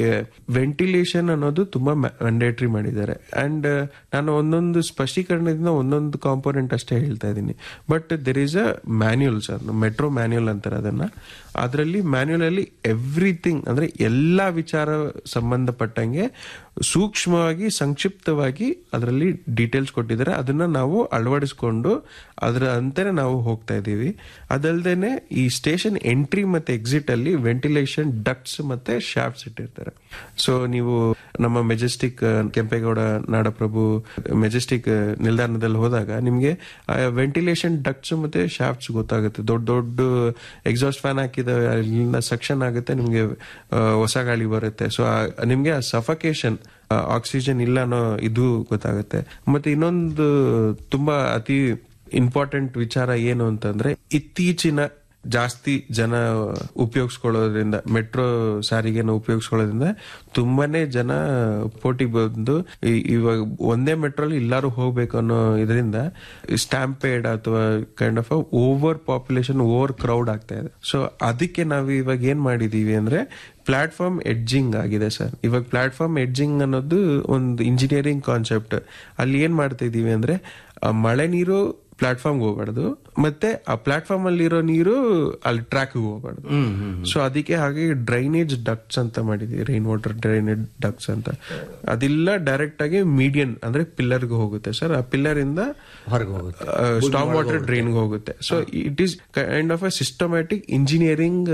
Speaker 9: ವೆಂಟಿಲೇಷನ್ ಅನ್ನೋದು ತುಂಬಾ ಮ್ಯಾಂಡೇಟರಿ ಮಾಡಿದ್ದಾರೆ ಅಂಡ್ ನಾನು ಒಂದೊಂದು ಸ್ಪಷ್ಟೀಕರಣದಿಂದ ಒಂದೊಂದು ಕಾಂಪೊನೆಂಟ್ ಅಷ್ಟೇ ಹೇಳ್ತಾ ಇದ್ದೀನಿ but there is a manual sir metro manual ಅಂತಾರೆ ಅದನ್ನ ಅದರಲ್ಲಿ ಮ್ಯಾನ್ಯುಯಲ್ ಅಲ್ಲಿ ಎವ್ರಿಥಿಂಗ್ ಅಂದ್ರೆ ಎಲ್ಲಾ ವಿಚಾರ ಸಂಬಂಧಪಟ್ಟಂಗೆ ಸೂಕ್ಷ್ಮವಾಗಿ ಸಂಕ್ಷಿಪ್ತವಾಗಿ ಅದರಲ್ಲಿ ಡೀಟೇಲ್ಸ್ ಕೊಟ್ಟಿದ್ದಾರೆ ಅದನ್ನ ನಾವು ಅಳವಡಿಸ್ಕೊಂಡು ಅದರ ಅಂತಾನೆ ನಾವು ಹೋಗ್ತಾ ಇದ್ದೀವಿ ಅದಲ್ದೇನೆ ಈ ಸ್ಟೇಷನ್ ಎಂಟ್ರಿ ಮತ್ತೆ ಎಕ್ಸಿಟ್ ಅಲ್ಲಿ ವೆಂಟಿಲೇಷನ್ ಡಕ್ಟ್ಸ್ ಮತ್ತೆ ಶಾಫ್ಟ್ಸ್ ಇಟ್ಟಿರ್ತಾರೆ ಸೊ ನೀವು ನಮ್ಮ ಮೆಜೆಸ್ಟಿಕ್ ಕೆಂಪೇಗೌಡ ನಾಡಪ್ರಭು ಮೆಜೆಸ್ಟಿಕ್ ನಿಲ್ದಾಣದಲ್ಲಿ ಹೋದಾಗ ನಿಮ್ಗೆ ವೆಂಟಿಲೇಷನ್ ಡಕ್ಟ್ಸ್ ಮತ್ತೆ ಶಾಫ್ಟ್ಸ್ ಗೊತ್ತಾಗುತ್ತೆ ದೊಡ್ಡ ದೊಡ್ಡ ಎಕ್ಸಾಸ್ಟ್ ಫ್ಯಾನ್ ಹಾಕಿದಾವೆ ಅಲ್ಲಿಂದ ಸಕ್ಷನ್ ಆಗುತ್ತೆ ನಿಮ್ಗೆ ಆ, ಹೊಸ ಗಾಳಿ ಬರುತ್ತೆ ಸೊ ನಿಮ್ಗೆ ಆ ಸಫಕೇಶನ್ ಆಕ್ಸಿಜನ್ ಇಲ್ಲ ಅನ್ನೋ ಇದು ಗೊತ್ತಾಗುತ್ತೆ ಮತ್ತೆ ಇನ್ನೊಂದು ತುಂಬಾ ಅತಿ ಇಂಪಾರ್ಟೆಂಟ್ ವಿಚಾರ ಏನು ಅಂತಂದ್ರೆ ಇತ್ತೀಚಿನ ಜಾಸ್ತಿ ಜನ ಉಪಯೋಗಿಸ್ಕೊಳ್ಳೋದ್ರಿಂದ ಮೆಟ್ರೋ ಸಾರಿಗೆನ ಉಪಯೋಗಿಸ್ಕೊಳ್ಳೋದ್ರಿಂದ ತುಂಬಾನೇ ಜನ ಪೋಟಿ ಬಂದು ಈ- ಇವಾಗ ಒಂದೇ ಮೆಟ್ರೋ ಎಲ್ಲಾರು ಹೋಗ್ಬೇಕು ಅನ್ನೋ ಇದರಿಂದ ಸ್ಟ್ಯಾಂಪೇಡ್ ಅಥವಾ kind of over population over crowd ಆಗ್ತಾ ಇದೆ ಸೊ ಅದಕ್ಕೆ ನಾವು ಇವಾಗ ಏನ್ ಮಾಡಿದೀವಿ ಅಂದ್ರೆ ಪ್ಲಾಟ್ಫಾರ್ಮ್ ಎಡ್ಜಿಂಗ್ ಆಗಿದೆ ಸರ್ ಇವಾಗ ಪ್ಲಾಟ್ಫಾರ್ಮ್ ಎಡ್ಜಿಂಗ್ ಅನ್ನೋದು ಒಂದು ಇಂಜಿನಿಯರಿಂಗ್ ಕಾನ್ಸೆಪ್ಟ್ ಅಲ್ಲಿ ಏನ್ ಮಾಡ್ತಾ ಇದೀವಿ ಅಂದ್ರೆ ಆ ಮಳೆ ನೀರು ಪ್ಲಾಟ್ಫಾರ್ಮ್ ಹೋಗ್ಬಾರ್ದು ಮತ್ತೆ ಆ ಪ್ಲಾಟ್ಫಾರ್ಮ್ ಅಲ್ಲಿ ಇರೋ ನೀರು ಅಲ್ಲಿ ಟ್ರ್ಯಾಕ್ ಹೋಗ್ಬಾರ್ದು ಸೊ ಅದಕ್ಕೆ ಹಾಗೆ ಡ್ರೈನೇಜ್ ಡಕ್ಟ್ಸ್ ಅಂತ ಮಾಡಿದೀವಿ ರೈನ್ ವಾಟರ್ ಡ್ರೈನೇಜ್ ಡಕ್ಟ್ಸ್ ಅಂತ ಅದಿಲ್ಲ ಡೈರೆಕ್ಟ್ ಆಗಿ ಮೀಡಿಯನ್ ಅಂದ್ರೆ ಪಿಲ್ಲರ್ ಗೆ ಹೋಗುತ್ತೆ ಸರ್ ಆ ಪಿಲ್ಲರ್ ಇಂದ
Speaker 7: ಹೊರಗೆ ಹೋಗುತ್ತೆ
Speaker 9: ಸ್ಟಾಮ್ ವಾಟರ್ ಡ್ರೈನ್ ಹೋಗುತ್ತೆ so it is kind of a systematic engineering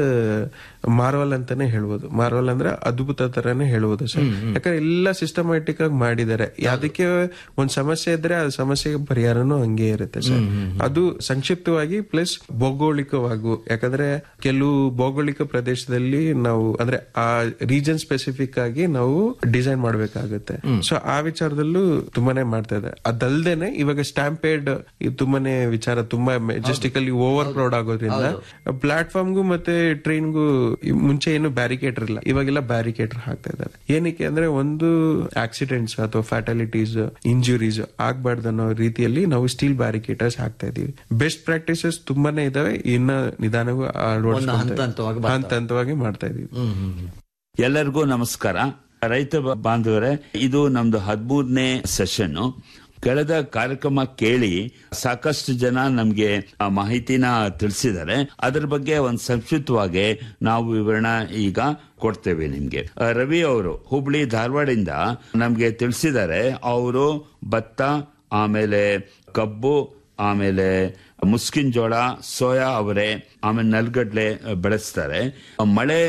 Speaker 9: marvel ಅಂತಾನೆ ಹೇಳ್ಬೋದು ಮಾರ್ವಲ್ ಅಂದ್ರೆ ಅದ್ಭುತ ತರನೇ ಹೇಳ್ಬೋದು ಸರ್ ಯಾಕಂದ್ರೆ ಎಲ್ಲ ಸಿಸ್ಟಮ್ಯಾಟಿಕ್ ಆಗಿ ಮಾಡಿದ್ದಾರೆ ಅದಕ್ಕೆ ಒಂದ್ ಸಮಸ್ಯೆ ಇದ್ರೆ ಆ ಸಮಸ್ಯೆಗೆ ಪರಿಹಾರನೂ ಹಂಗೆ ಇರುತ್ತೆ ಸರ್ ಅದು ಸಂಕ್ಷಿಪ್ತವಾಗಿ ಪ್ಲಸ್ ಭೌಗೋಳಿಕವಾಗೂ ಯಾಕಂದ್ರೆ ಕೆಲವು ಭೌಗೋಳಿಕ ಪ್ರದೇಶದಲ್ಲಿ ನಾವು ಅಂದ್ರೆ ಆ ರೀಜನ್ ಸ್ಪೆಸಿಫಿಕ್ ಆಗಿ ನಾವು ಡಿಸೈನ್ ಮಾಡ್ಬೇಕಾಗುತ್ತೆ ಸೊ ಆ ವಿಚಾರದಲ್ಲೂ ತುಂಬಾನೇ ಮಾಡ್ತಾ ಇದೆ ಅದಲ್ದೇನೆ ಇವಾಗ ಸ್ಟ್ಯಾಂಪೇಡ್ ತುಂಬಾನೇ ವಿಚಾರ ತುಂಬಾ ಮೆಜೆಸ್ಟಿಕಲಿ ಓವರ್ ಕ್ರೌಡ್ ಆಗೋದ್ರಿಂದ ಪ್ಲಾಟ್ಫಾರ್ಮ್ಗೂ ಮತ್ತೆ ಟ್ರೈನ್ಗೂ ಮುಂಚೆ ಏನು ಬ್ಯಾರಿಕೇಟರ್ ಇಲ್ಲ ಇವಾಗೆಲ್ಲ ಬ್ಯಾರಿಕೇಟರ್ ಹಾಕ್ತಾ ಇದ್ದಾರೆ ಏನಕ್ಕೆ ಅಂದ್ರೆ ಒಂದು ಆಕ್ಸಿಡೆಂಟ್ಸ್ ಅಥವಾ ಫ್ಯಾಟಾಲಿಟೀಸ್ ಇಂಜುರೀಸ್ ಆಗ್ಬಾರ್ದು ಅನ್ನೋ ರೀತಿಯಲ್ಲಿ ನಾವು ಸ್ಟೀಲ್ ಬ್ಯಾರಿಕೇಟರ್ಸ್ ಹಾಕ್ತಾ ಇದೀವಿ ಬೆಸ್ಟ್ ಪ್ರಾಕ್ಟೀಸಸ್ ತುಂಬಾನೇ ಇದಾವೆ ಇನ್ನ ನಿಧಾನಗೂ
Speaker 7: ಒಂದು ಹಂತ ಹಂತವಾಗಿ ಬರ್ತಾವೆ.
Speaker 9: ಹಂತ ಹಂತವಾಗಿ ಮಾಡ್ತಾ ಇದೀವಿ
Speaker 10: ಎಲ್ಲರಿಗೂ ನಮಸ್ಕಾರ ರೈತ ಬ- ಬಾಂಧವರೇ ಇದು ನಮ್ದು ಹದಿಮೂರನೇ ಸೆಷನ್ ಕಳೆದ ಕಾರ್ಯಕ್ರಮ ಕೇಳಿ ಸಾಕಷ್ಟು ಜನ ನಮ್ಗೆ ಆ ಮಾಹಿತಿನ ತಿಳಿಸಿದ್ದಾರೆ ಅದ್ರ ಬಗ್ಗೆ ಒಂದು ಸಂಕ್ಷಿಪ್ತವಾಗಿ ನಾವು ವಿವರಣ ಈಗ ಕೊಡ್ತೇವೆ ನಿಮ್ಗೆ ಆ, ರವಿ ಅವರು ಹುಬ್ಳಿ ಧಾರವಾಡಿಂದ ನಮ್ಗೆ ತಿಳಿಸಿದ್ದಾರೆ ಅವರು ಭತ್ತ ಆಮೇಲೆ ಕಬ್ಬು ಆಮೇಲೆ ಮುಸ್ಕಿನ್ ಜೋಳ ಸೋಯಾ ಅವರೆ ಆಮೇಲೆ ನೆಲ್ಗಡ್ಲೆ ಬೆಳೆಸ್ತಾರೆ ಮಳೆ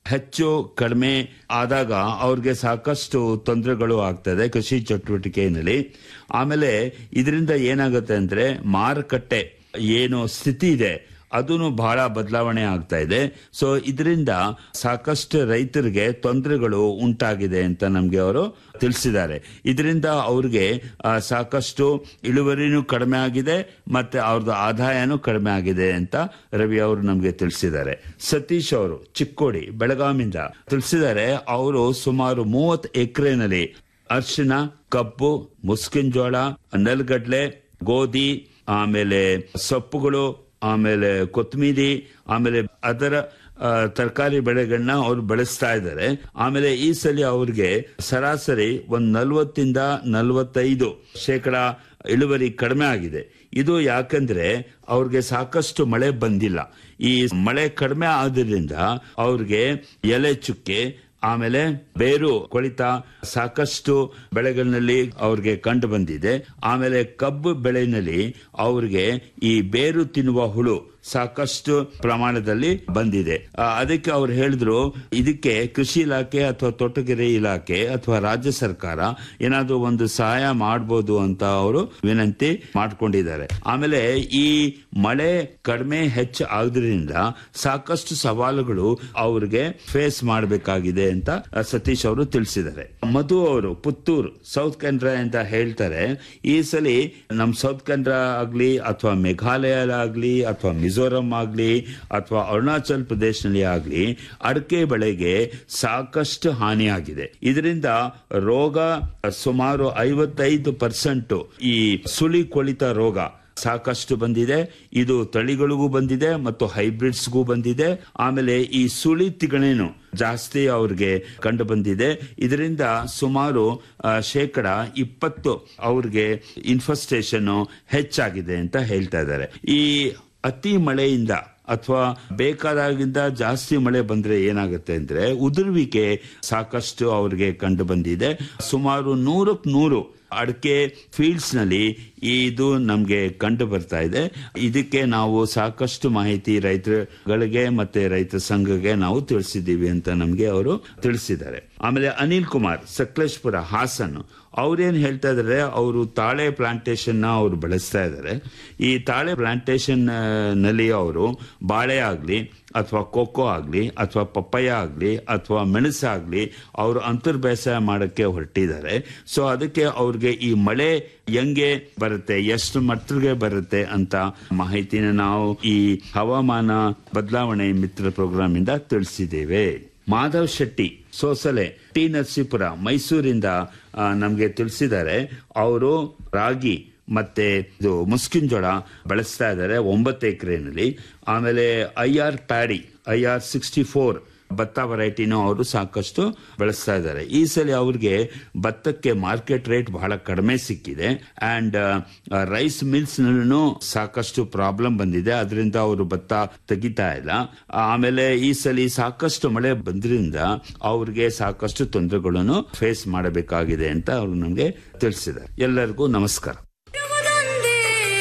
Speaker 10: ಹೆಚ್ಚು ಕಡಿಮೆ ಆದಾಗ ಅವ್ರಿಗೆ ಸಾಕಷ್ಟು ತೊಂದರೆಗಳು ಆಗ್ತದೆ ಕೃಷಿ ಚಟುವಟಿಕೆಯಲ್ಲಿ ಆಮೇಲೆ ಇದರಿಂದ ಏನಾಗುತ್ತೆ ಅಂದ್ರೆ ಮಾರುಕಟ್ಟೆ ಏನು ಸ್ಥಿತಿ ಇದೆ ಅದೂ ಬಹಳ ಬದಲಾವಣೆ ಆಗ್ತಾ ಇದೆ ಸೊ ಇದರಿಂದ ಸಾಕಷ್ಟು ರೈತರಿಗೆ ತೊಂದರೆಗಳು ಉಂಟಾಗಿದೆ ಅಂತ ನಮ್ಗೆ ಅವರು ತಿಳಿಸಿದ್ದಾರೆ ಇದರಿಂದ ಅವ್ರಿಗೆ ಆ, ಸಾಕಷ್ಟು ಇಳುವರಿನೂ ಕಡಿಮೆ ಆಗಿದೆ ಮತ್ತೆ ಅವ್ರದ್ದು ಆದಾಯನೂ ಕಡಿಮೆ ಆಗಿದೆ ಅಂತ ರವಿ ಅವರು ನಮ್ಗೆ ತಿಳಿಸಿದ್ದಾರೆ ಸತೀಶ್ ಅವರು ಚಿಕ್ಕೋಡಿ ಬೆಳಗಾವಿಂದ ತಿಳಿಸಿದ್ದಾರೆ ಅವರು ಸುಮಾರು ಮೂವತ್ತು ಎಕರೆನಲ್ಲಿ ಅರಿಶಿನ ಕಬ್ಬು ಮುಸ್ಕಿನ್ ಜೋಳ ನೆಲಗಡ್ಲೆ ಗೋಧಿ ಆಮೇಲೆ ಸೊಪ್ಪುಗಳು ಆಮೇಲೆ ಕೊತ್ತಂಬರಿ ಆಮೇಲೆ ಅದರ ತರಕಾರಿ ಬೆಳೆಗಳನ್ನ ಅವ್ರು ಬೆಳೆಸ್ತಾ ಇದ್ದಾರೆ ಆಮೇಲೆ ಈ ಸಲ ಅವ್ರಿಗೆ ಸರಾಸರಿ ಒಂದ್ ನಲ್ವತ್ತಿಂದ ನಲ್ವತ್ತೈದು ಶೇಕಡ ಇಳುವರಿ ಕಡಿಮೆ ಆಗಿದೆ ಇದು ಯಾಕಂದ್ರೆ ಅವ್ರಿಗೆ ಸಾಕಷ್ಟು ಮಳೆ ಬಂದಿಲ್ಲ ಈ ಮಳೆ ಕಡಿಮೆ ಆದ್ರಿಂದ ಅವ್ರಿಗೆ ಎಲೆ ಚುಕ್ಕೆ ಆಮೇಲೆ ಬೇರು ಕೊಳಿತ ಸಾಕಷ್ಟು ಬೆಳೆಗಳಲ್ಲಿ ಅವ್ರಿಗೆ ಕಂಡು ಬಂದಿದೆ ಆಮೇಲೆ ಕಬ್ಬು ಬೆಳೆನಲ್ಲಿ ಅವ್ರಿಗೆ ಈ ಬೇರು ತಿನ್ನುವ ಹುಳು ಸಾಕಷ್ಟು ಪ್ರಮಾಣದಲ್ಲಿ ಬಂದಿದೆ ಆ, ಅದಕ್ಕೆ ಅವ್ರು ಹೇಳಿದ್ರು ಇದಕ್ಕೆ ಕೃಷಿ ಇಲಾಖೆ ಅಥವಾ ತೋಟಗಾರಿ ಇಲಾಖೆ ಅಥವಾ ರಾಜ್ಯ ಸರ್ಕಾರ ಏನಾದ್ರೂ ಒಂದು ಸಹಾಯ ಮಾಡಬಹುದು ಅಂತ ಅವರು ವಿನಂತಿ ಮಾಡ್ಕೊಂಡಿದ್ದಾರೆ ಆಮೇಲೆ ಈ ಮಳೆ ಕಡಿಮೆ ಹೆಚ್ಚು ಆದ್ರಿಂದ ಸಾಕಷ್ಟು ಸವಾಲುಗಳು ಅವ್ರಿಗೆ ಫೇಸ್ ಮಾಡಬೇಕಾಗಿದೆ ಅಂತ ಆ, ಸತೀಶ್ ಅವರು ತಿಳಿಸಿದ್ದಾರೆ ಮಧು ಅವರು ಪುತ್ತೂರು ಸೌತ್ ಕೆನರಾ ಅಂತ ಹೇಳ್ತಾರೆ ಈ ಸಲ ನಮ್ ಸೌತ್ ಕೆನರಾ ಆಗ್ಲಿ ಅಥವಾ ಮೇಘಾಲಯ ಆಗ್ಲಿ ಅಥವಾ ಮಿಜೋರಂ ಆಗ್ಲಿ ಅಥವಾ ಅರುಣಾಚಲ್ ಪ್ರದೇಶನಲ್ಲಿ ಆಗ್ಲಿ ಅಡಿಕೆ ಬೆಳೆಗೆ ಸಾಕಷ್ಟು ಹಾನಿಯಾಗಿದೆ ಇದರಿಂದ ರೋಗ ಸುಮಾರು ಐವತ್ತೈದು ಪರ್ಸೆಂಟ್ ಈ ಸುಳಿ ಕೊಳಿತ ರೋಗ ಸಾಕಷ್ಟು ಬಂದಿದೆ ಇದು ತಳಿಗಳಿಗೂ ಬಂದಿದೆ ಮತ್ತು ಹೈಬ್ರಿಡ್ಸ್ಗೂ ಬಂದಿದೆ ಆಮೇಲೆ ಈ ಸುಳಿ ತಿಗಣೆನು ಜಾಸ್ತಿ ಅವ್ರಿಗೆ ಕಂಡು ಬಂದಿದೆ ಇದರಿಂದ ಸುಮಾರು ಆ, ಶೇಕಡ ಇಪ್ಪತ್ತು ಅವ್ರಿಗೆ ಇನ್ಫೆಸ್ಟೇಷನ್ ಹೆಚ್ಚಾಗಿದೆ ಅಂತ ಹೇಳ್ತಾ ಇದ್ದಾರೆ ಈ ಅತಿ ಮಳೆಯಿಂದ ಅಥವಾ ಬೇಕಾದಾಗಿಂದ ಜಾಸ್ತಿ ಮಳೆ ಬಂದ್ರೆ ಏನಾಗುತ್ತೆ ಅಂದ್ರೆ ಉದುರುವಿಕೆ ಸಾಕಷ್ಟು ಅವ್ರಿಗೆ ಕಂಡು ಬಂದಿದೆ ಸುಮಾರು ನೂರಕ್ ನೂರು ಅಡಿಕೆ ಫೀಲ್ಡ್ಸ್ ನಲ್ಲಿ ಇದು ನಮ್ಗೆ ಕಂಡು ಬರ್ತಾ ಇದೆ ಇದಕ್ಕೆ ನಾವು ಸಾಕಷ್ಟು ಮಾಹಿತಿ ರೈತರುಗಳಿಗೆ ಮತ್ತೆ ರೈತ ಸಂಘಕ್ಕೆ ನಾವು ತಿಳಿಸಿದ್ದೀವಿ ಅಂತ ನಮ್ಗೆ ಅವರು ತಿಳಿಸಿದ್ದಾರೆ ಆಮೇಲೆ ಅನಿಲ್ ಕುಮಾರ್ ಸಕಲೇಶ್ಪುರ ಹಾಸನ್ ಅವ್ರೇನ್ ಹೇಳ್ತಾ ಇದಾರೆ ಅವರು ತಾಳೆ ಪ್ಲಾಂಟೇಶನ್ ನ ಅವರು ಬೆಳೆಸ್ತಾ ಇದ್ದಾರೆ ಈ ತಾಳೆ ಪ್ಲಾಂಟೇಶನ್ ನಲ್ಲಿ ಅವರು ಬಾಳೆ ಆಗ್ಲಿ ಅಥವಾ ಕೊಕ್ಕೋ ಆಗ್ಲಿ ಅಥವಾ ಪಪ್ಪಯ್ಯ ಆಗ್ಲಿ ಅಥವಾ ಮೆಣಸಾಗ್ಲಿ ಅವರು ಅಂತರ್ ಬೇಸಾಯ ಮಾಡಕ್ಕೆ ಹೊರಟಿದ್ದಾರೆ ಸೊ ಅದಕ್ಕೆ ಅವ್ರಿಗೆ ಈ ಮಳೆ ಹೆಂಗೆ ಬರುತ್ತೆ ಎಷ್ಟು ಮಟ್ಟಿಗೆ ಬರುತ್ತೆ ಅಂತ ಮಾಹಿತಿನ ನಾವು ಈ ಹವಾಮಾನ ಬದಲಾವಣೆ ಮಿತ್ರ ಪ್ರೋಗ್ರಾಮ್ ಇಂದ ತಿಳಿಸಿದ್ದೇವೆ ಮಾಧವ್ ಶೆಟ್ಟಿ ಸೋಸಲೆ ಟಿ ನರಸೀಪುರ ಮೈಸೂರಿಂದ ಆ, ನಮ್ಗೆ ತಿಳಿಸಿದ್ದಾರೆ ಅವರು ರಾಗಿ ಮತ್ತೆ ಇದು ಮುಸ್ಕಿನ್ ಜೋಳ ಬೆಳೆಸ್ತಾ ಇದ್ದಾರೆ ಒಂಬತ್ತು ಎಕರೆನಲ್ಲಿ ಆಮೇಲೆ I R paddy I R sixty four ಭತ್ತ ವೆರೈಟಿನೂ ಅವರು ಸಾಕಷ್ಟು ಬೆಳೆಸ್ತಾ ಇದ್ದಾರೆ ಈ ಸಲ ಅವ್ರಿಗೆ ಭತ್ತಕ್ಕೆ ಮಾರ್ಕೆಟ್ ರೇಟ್ ಬಹಳ ಕಡಿಮೆ ಸಿಕ್ಕಿದೆ ಅಂಡ್ ರೈಸ್ ಮಿಲ್ಸ್ ನಲ್ಲೂ ಸಾಕಷ್ಟು ಪ್ರಾಬ್ಲಮ್ ಬಂದಿದೆ ಅದರಿಂದ ಅವರು ಭತ್ತ ತೆಗಿತಾ ಇಲ್ಲ ಆಮೇಲೆ ಈ ಸಲ ಸಾಕಷ್ಟು ಮಳೆ ಬಂದ್ರಿಂದ ಅವ್ರಿಗೆ ಸಾಕಷ್ಟು ತೊಂದರೆಗಳನ್ನು ಫೇಸ್ ಮಾಡಬೇಕಾಗಿದೆ ಅಂತ ಅವರು ನಮಗೆ ತಿಳಿಸಿದ್ದಾರೆ ಎಲ್ಲರಿಗೂ ನಮಸ್ಕಾರ
Speaker 6: ಇರುವುದೊಂದೇ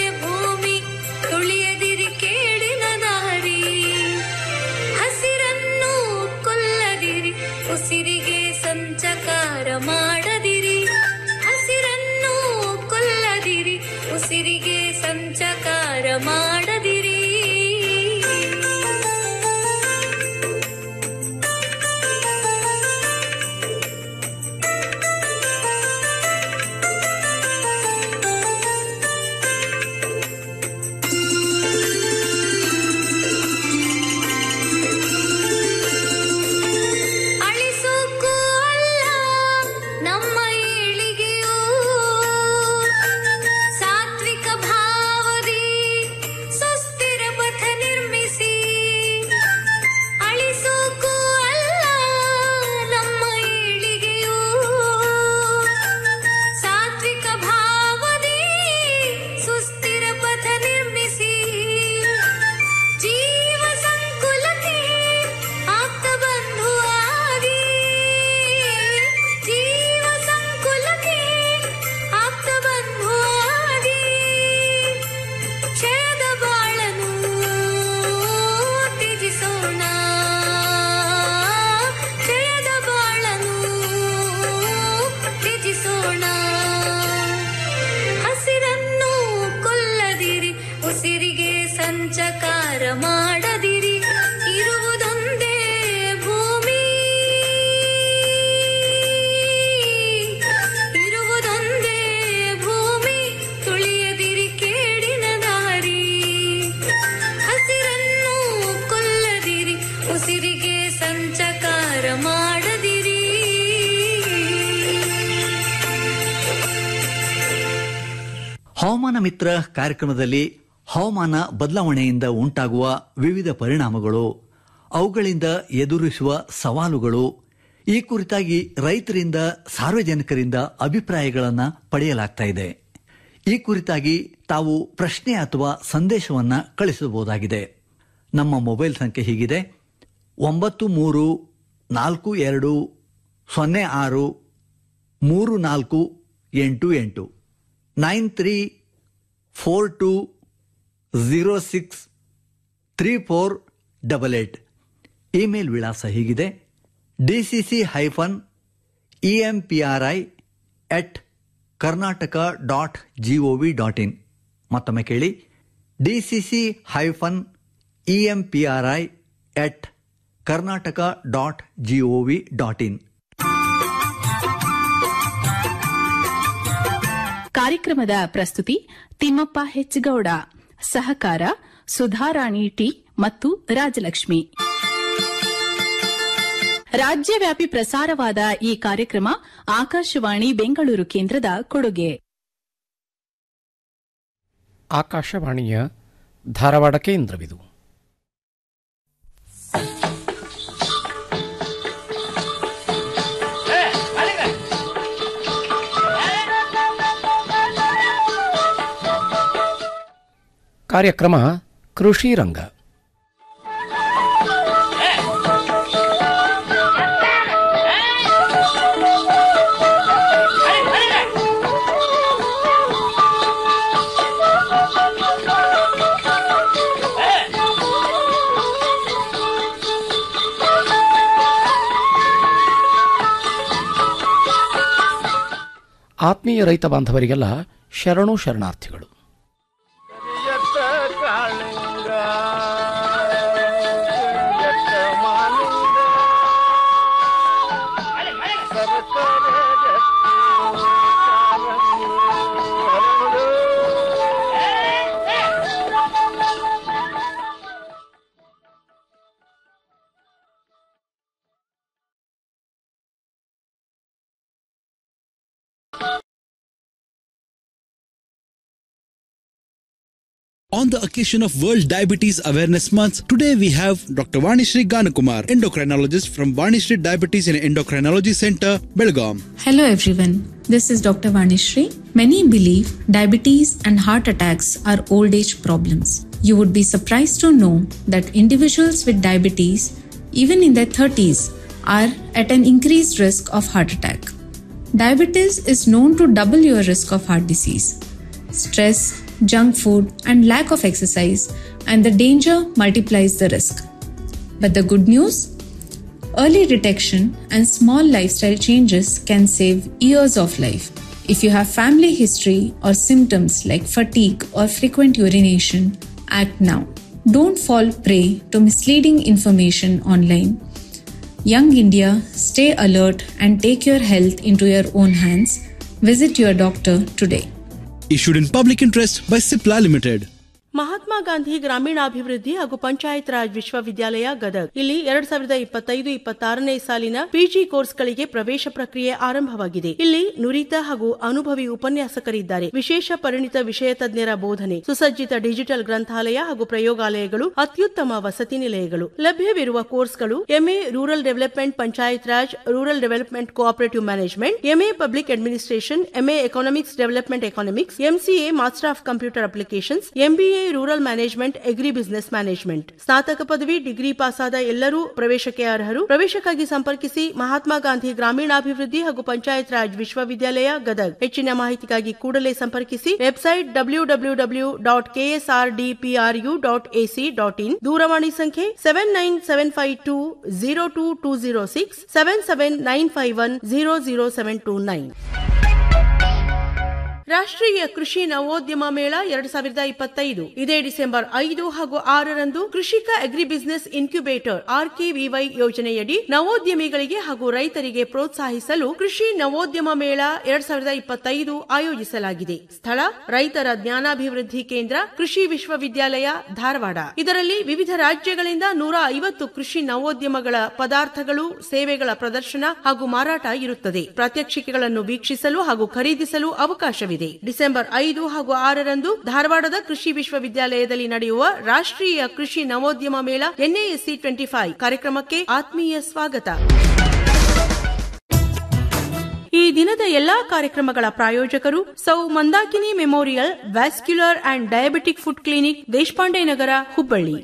Speaker 6: ಭೂಮಿ ತುಳಿಯದಿರಿ ಕೇಳಿನ ದಾರಿ ಹಸಿರನ್ನು ಕೊಲ್ಲದಿರಿ ಉಸಿರಿಗೆ ಸಂಚಕಾರ ಮಾಡದಿರಿ ಹಸಿರನ್ನು ಕೊಲ್ಲದಿರಿ ಉಸಿರಿಗೆ ಸಂಚಕಾರ ಮಾಡದಿರಿ ಅಳಿಸೋಕ್ಕೂ ಅಲ್ಲ ನಮ್ಮ
Speaker 7: ಹವಾಮಾನ ಮಿತ್ರ ಕಾರ್ಯಕ್ರಮದಲ್ಲಿ ಹವಾಮಾನ ಬದಲಾವಣೆಯಿಂದ ಉಂಟಾಗುವ ವಿವಿಧ ಪರಿಣಾಮಗಳು ಅವುಗಳಿಂದ ಎದುರಿಸುವ ಸವಾಲುಗಳು ಈ ಕುರಿತಾಗಿ ರೈತರಿಂದ ಸಾರ್ವಜನಿಕರಿಂದ ಅಭಿಪ್ರಾಯಗಳನ್ನು ಪಡೆಯಲಾಗ್ತಾ ಇದೆ ಈ ಕುರಿತಾಗಿ ತಾವು ಪ್ರಶ್ನೆ ಅಥವಾ ಸಂದೇಶವನ್ನ ಕಳಿಸಬಹುದಾಗಿದೆ ನಮ್ಮ ಮೊಬೈಲ್ ಸಂಖ್ಯೆ ಹೀಗಿದೆ ಒಂಬತ್ತು ಮೂರು ನಾಲ್ಕು ಎರಡು ಸೊನ್ನೆ ಆರು ಮೂರು ನಾಲ್ಕು ಎಂಟು ಎಂಟು nine three four two zero six three four double eight email ವಿಳಾಸ ಹೀಗಿದೆ D C C hyphen E M P R I at Karnataka dot G O V dot in ಮತ್ತೊಮ್ಮೆ ಕೇಳಿ D C C hyphen E M P R I at Karnataka dot G O V dot in
Speaker 5: ಕಾರ್ಯಕ್ರಮದ ಪ್ರಸ್ತುತಿ ತಿಮ್ಮಪ್ಪ ಹೆಚ್ಗೌಡ ಸಹಕಾರ ಸುಧಾರಾಣಿ ಟಿ ಮತ್ತು ರಾಜಲಕ್ಷ್ಮಿ ರಾಜ್ಯವ್ಯಾಪಿ ಪ್ರಸಾರವಾದ ಈ ಕಾರ್ಯಕ್ರಮ ಆಕಾಶವಾಣಿ ಬೆಂಗಳೂರು ಕೇಂದ್ರದ ಕೊಡುಗೆ
Speaker 11: ಆಕಾಶವಾಣಿಯ ಧಾರವಾಡ ಕೇಂದ್ರವಿದು ಕಾರ್ಯಕ್ರಮ ಕೃಷಿ ರಂಗ ಆತ್ಮೀಯ ರೈತ ಬಾಂಧವರಿಗೆಲ್ಲ ಶರಣು ಶರಣಾರ್ಥಿಗಳು
Speaker 12: On the occasion of World Diabetes Awareness Month, today we have Dr. Vanishri Ganakumar, endocrinologist from Vanishri Diabetes and Endocrinology Center, Belgaum.
Speaker 13: Hello everyone, this is Dr. Vanishri. Many believe diabetes and heart attacks are old age problems. You would be surprised to know that individuals with diabetes, even in their 30s, are at an increased risk of heart attack. Diabetes is known to double your risk of heart disease. Stress, junk food, and lack of exercise, and the danger multiplies the risk. But the good news? Early detection and small lifestyle changes can save years of life. If you have family history or symptoms like fatigue or frequent urination, act now. Don't fall prey to misleading information online. Young India, stay alert and take your health into your own hands. Visit your doctor today.
Speaker 12: Issued in public interest by Cipla Limited.
Speaker 14: Mahatma Gandhi ಗ್ರಾಮೀಣಾಭಿವೃದ್ಧಿ ಹಾಗೂ ಪಂಚಾಯತ್ ರಾಜ್ ವಿಶ್ವವಿದ್ಯಾಲಯ ಗದಗ್ ಇಲ್ಲಿ ಎರಡ್ ಸಾವಿರದ ಇಪ್ಪತ್ತೈದು ಇಪ್ಪತ್ತಾರನೇ ಸಾಲಿನ ಪಿಜಿ ಕೋರ್ಸ್ಗಳಿಗೆ ಪ್ರವೇಶ ಪ್ರಕ್ರಿಯೆ ಆರಂಭವಾಗಿದೆ ಇಲ್ಲಿ ನುರಿತ ಹಾಗೂ ಅನುಭವಿ ಉಪನ್ಯಾಸಕರಿದ್ದಾರೆ ವಿಶೇಷ ಪರಿಣಿತ ವಿಷಯ ತಜ್ಞರ ಬೋಧನೆ ಸುಸಜ್ಜಿತ ಡಿಜಿಟಲ್ ಗ್ರಂಥಾಲಯ ಹಾಗೂ ಪ್ರಯೋಗಾಲಯಗಳು ಅತ್ಯುತ್ತಮ ವಸತಿ ನಿಲಯಗಳು ಲಭ್ಯವಿರುವ ಕೋರ್ಸ್ಗಳು MA rural development panchayat raj rural development cooperative management MA public administration MA economics development economics MCA master of computer applications MBA rural management agri business management ಸ್ನಾತಕ ಪದವಿ ಡಿಗ್ರಿ ಪಾಸಾದ ಎಲ್ಲರೂ ಪ್ರವೇಶಕ್ಕೆ ಅರ್ಹರು ಪ್ರವೇಶಕ್ಕಾಗಿ ಸಂಪರ್ಕಿಸಿ ಮಹಾತ್ಮ ಗಾಂಧಿ ಗ್ರಾಮೀಣಾಭಿವೃದ್ಧಿ ಹಾಗೂ ಪಂಚಾಯತ್ ರಾಜ್ ವಿಶ್ವವಿದ್ಯಾಲಯ ಗದಗ್ ಹೆಚ್ಚಿನ ಮಾಹಿತಿಗಾಗಿ ಕೂಡಲೇ ಸಂಪರ್ಕಿಸಿ website W W W dot KSR DPRU dot AC dot in ದೂರವಾಣಿ ಸಂಖ್ಯೆ seven nine seven five two zero two two zero six seven seven nine five one zero zero seven two nine ರಾಷ್ಟ್ರೀಯ ಕೃಷಿ ನವೋದ್ಯಮ ಮೇಳ ಎರಡ್ ಸಾವಿರದ ಇಪ್ಪತ್ತೈದು ಇದೇ ಡಿಸೆಂಬರ್ ಐದು ಹಾಗೂ ಆರರಂದು ಕೃಷಿಕ ಅಗ್ರಿ ಬಿಸಿನೆಸ್ ಇನ್ಕ್ಯುಬೇಟರ್ ಆರ್ಕೆವಿವೈ ಯೋಜನೆಯಡಿ ನವೋದ್ಯಮಿಗಳಿಗೆ ಹಾಗೂ ರೈತರಿಗೆ ಪ್ರೋತ್ಸಾಹಿಸಲು ಕೃಷಿ ನವೋದ್ಯಮ ಮೇಳ ಎರಡ್ ಸಾವಿರದ ಇಪ್ಪತ್ತೈದು ಆಯೋಜಿಸಲಾಗಿದೆ ಸ್ಥಳ ರೈತರ ಜ್ಞಾನಾಭಿವೃದ್ಧಿ ಕೇಂದ್ರ ಕೃಷಿ ವಿಶ್ವವಿದ್ಯಾಲಯ ಧಾರವಾಡ ಇದರಲ್ಲಿ ವಿವಿಧ ರಾಜ್ಯಗಳಿಂದ ನೂರ ಐವತ್ತು ಕೃಷಿ ನವೋದ್ಯಮಗಳ ಪದಾರ್ಥಗಳು ಸೇವೆಗಳ ಪ್ರದರ್ಶನ ಹಾಗೂ ಮಾರಾಟ ಇರುತ್ತದೆ ಪ್ರಾತ್ಯಕ್ಷಿಕೆಗಳನ್ನು ವೀಕ್ಷಿಸಲು ಹಾಗೂ ಖರೀದಿಸಲು ಅವಕಾಶವಿದೆ ನಡೆಯಲಿದೆ ಡಿಸೆಂಬರ್ ಐದು ಹಾಗೂ ಆರರಂದು ಧಾರವಾಡದ ಕೃಷಿ ವಿಶ್ವವಿದ್ಯಾಲಯದಲ್ಲಿ ನಡೆಯುವ ರಾಷ್ಟ್ರೀಯ ಕೃಷಿ ನವೋದ್ಯಮ ಮೇಳ ಎನ್ಎಎಸ್ಸಿ ಟ್ವೆಂಟಿ ಫೈವ್ ಕಾರ್ಯಕ್ರಮಕ್ಕೆ ಆತ್ಮೀಯ ಸ್ವಾಗತ ಈ ದಿನದ ಎಲ್ಲಾ ಕಾರ್ಯಕ್ರಮಗಳ ಪ್ರಾಯೋಜಕರು ಸೌ Mandakini memorial vascular and diabetic foot clinic Deshpande Nagar Hubballi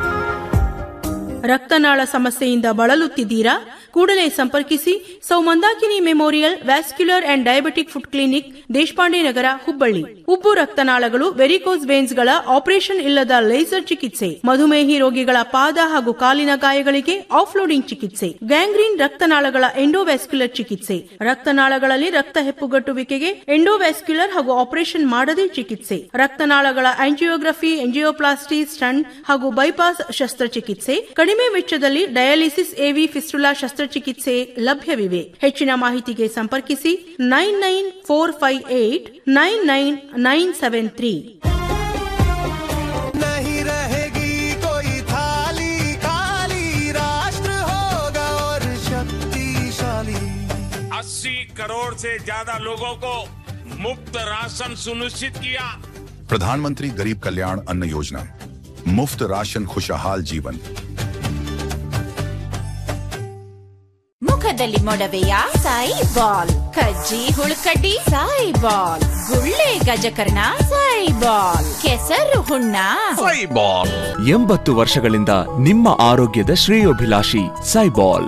Speaker 14: ರಕ್ತನಾಳ ಸಮಸ್ಯೆಯಿಂದ ಬಳಲುತ್ತಿದ್ದೀರಾ ಕೂಡಲೇ ಸಂಪರ್ಕಿಸಿ ಸೌ Mandakini memorial vascular and diabetic foot clinic Deshpande Nagar Hubballi ಉಬ್ಬು ರಕ್ತನಾಳಗಳು ವೆರಿಕೋಸ್ ವೇನ್ಸ್ಗಳ ಆಪರೇಷನ್ ಇಲ್ಲದ ಲೇಸರ್ ಚಿಕಿತ್ಸೆ ಮಧುಮೇಹಿ ರೋಗಿಗಳ ಪಾದ ಹಾಗೂ ಕಾಲಿನ ಗಾಯಗಳಿಗೆ ಆಫ್ಲೋಡಿಂಗ್ ಚಿಕಿತ್ಸೆ ಗ್ಯಾಂಗ್ರೀನ್ ರಕ್ತನಾಳಗಳ ಎಂಡೋವ್ಯಾಸ್ಕ್ಯುಲರ್ ಚಿಕಿತ್ಸೆ ರಕ್ತನಾಳಗಳಲ್ಲಿ ರಕ್ತ ಹೆಪ್ಪುಗಟ್ಟುವಿಕೆಗೆ ಎಂಡೋವ್ಯಾಸ್ಕ್ಯುಲರ್ ಹಾಗೂ ಆಪರೇಷನ್ ಮಾಡದೇ ಚಿಕಿತ್ಸೆ ರಕ್ತನಾಳಗಳ ಆಂಜಿಯೋಗ್ರಫಿ ಎಂಜಿಯೋಪ್ಲಾಸ್ಟಿ ಸ್ಟಂಟ್ ಹಾಗೂ ಬೈಪಾಸ್ ಶಸ್ತ್ರಚಿಕಿತ್ಸೆ ಕಡಿಮೆ ವೆಚ್ಚದಲ್ಲಿ ಡಯಾಲಿಸಿಸ್ ಎವಿ ಫಿಸ್ಟುಲಾ ಶಸ್ತ್ರಚಿಕಿತ್ಸೆ ಲಭ್ಯವಿವೆ ಹೆಚ್ಚಿನ ಮಾಹಿತಿಗೆ ಸಂಪರ್ಕಿಸಿ nine nine four five eight nine nine nine seven three
Speaker 15: नहीं रहेगी कोई थाली खाली राष्ट्र होगा और शक्तिशाली
Speaker 16: अस्सी करोड़ से ज्यादा लोगों को मुफ्त राशन सुनिश्चित किया
Speaker 17: प्रधानमंत्री गरीब कल्याण अन्न योजना मुफ्त राशन खुशहाल जीवन
Speaker 18: ಮುಖದಲ್ಲಿ ಮೊಡವೆಯ ಸಾಯಿ ಬಾಲ್ ಕಜ್ಜಿ ಹುಳುಕಡ್ಡಿ ಸಾಯಿ ಬಾಲ್ ಗುಳ್ಳೆ ಗಜಕರ್ಣ ಸಾಯಿ ಬಾಲ್ ಕೆಸರು ಹುಣ್ಣ
Speaker 19: ಎಂಬತ್ತು ವರ್ಷಗಳಿಂದ ನಿಮ್ಮ ಆರೋಗ್ಯದ ಶ್ರೇಯೋಭಿಲಾಷಿ ಸೈಬಾಲ್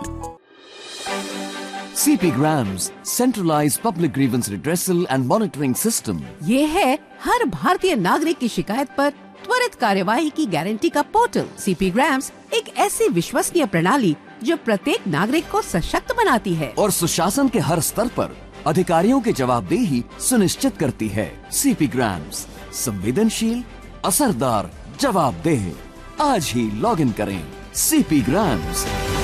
Speaker 20: CP Grams, centralized public grievance redressal and monitoring system.
Speaker 21: ये है हर भारतीय नागरिक की शिकायत पर त्वरित कार्यवाही की गारंटी का पोर्टल सीपी ग्राम्स एक ऐसी विश्वसनीय प्रणाली जो प्रत्येक नागरिक को सशक्त बनाती है
Speaker 20: और सुशासन के हर स्तर पर अधिकारियों की जवाबदेही सुनिश्चित करती है सीपी ग्राम्स संवेदनशील असरदार जवाबदेह आज ही लॉग इन करें सीपी ग्राम्स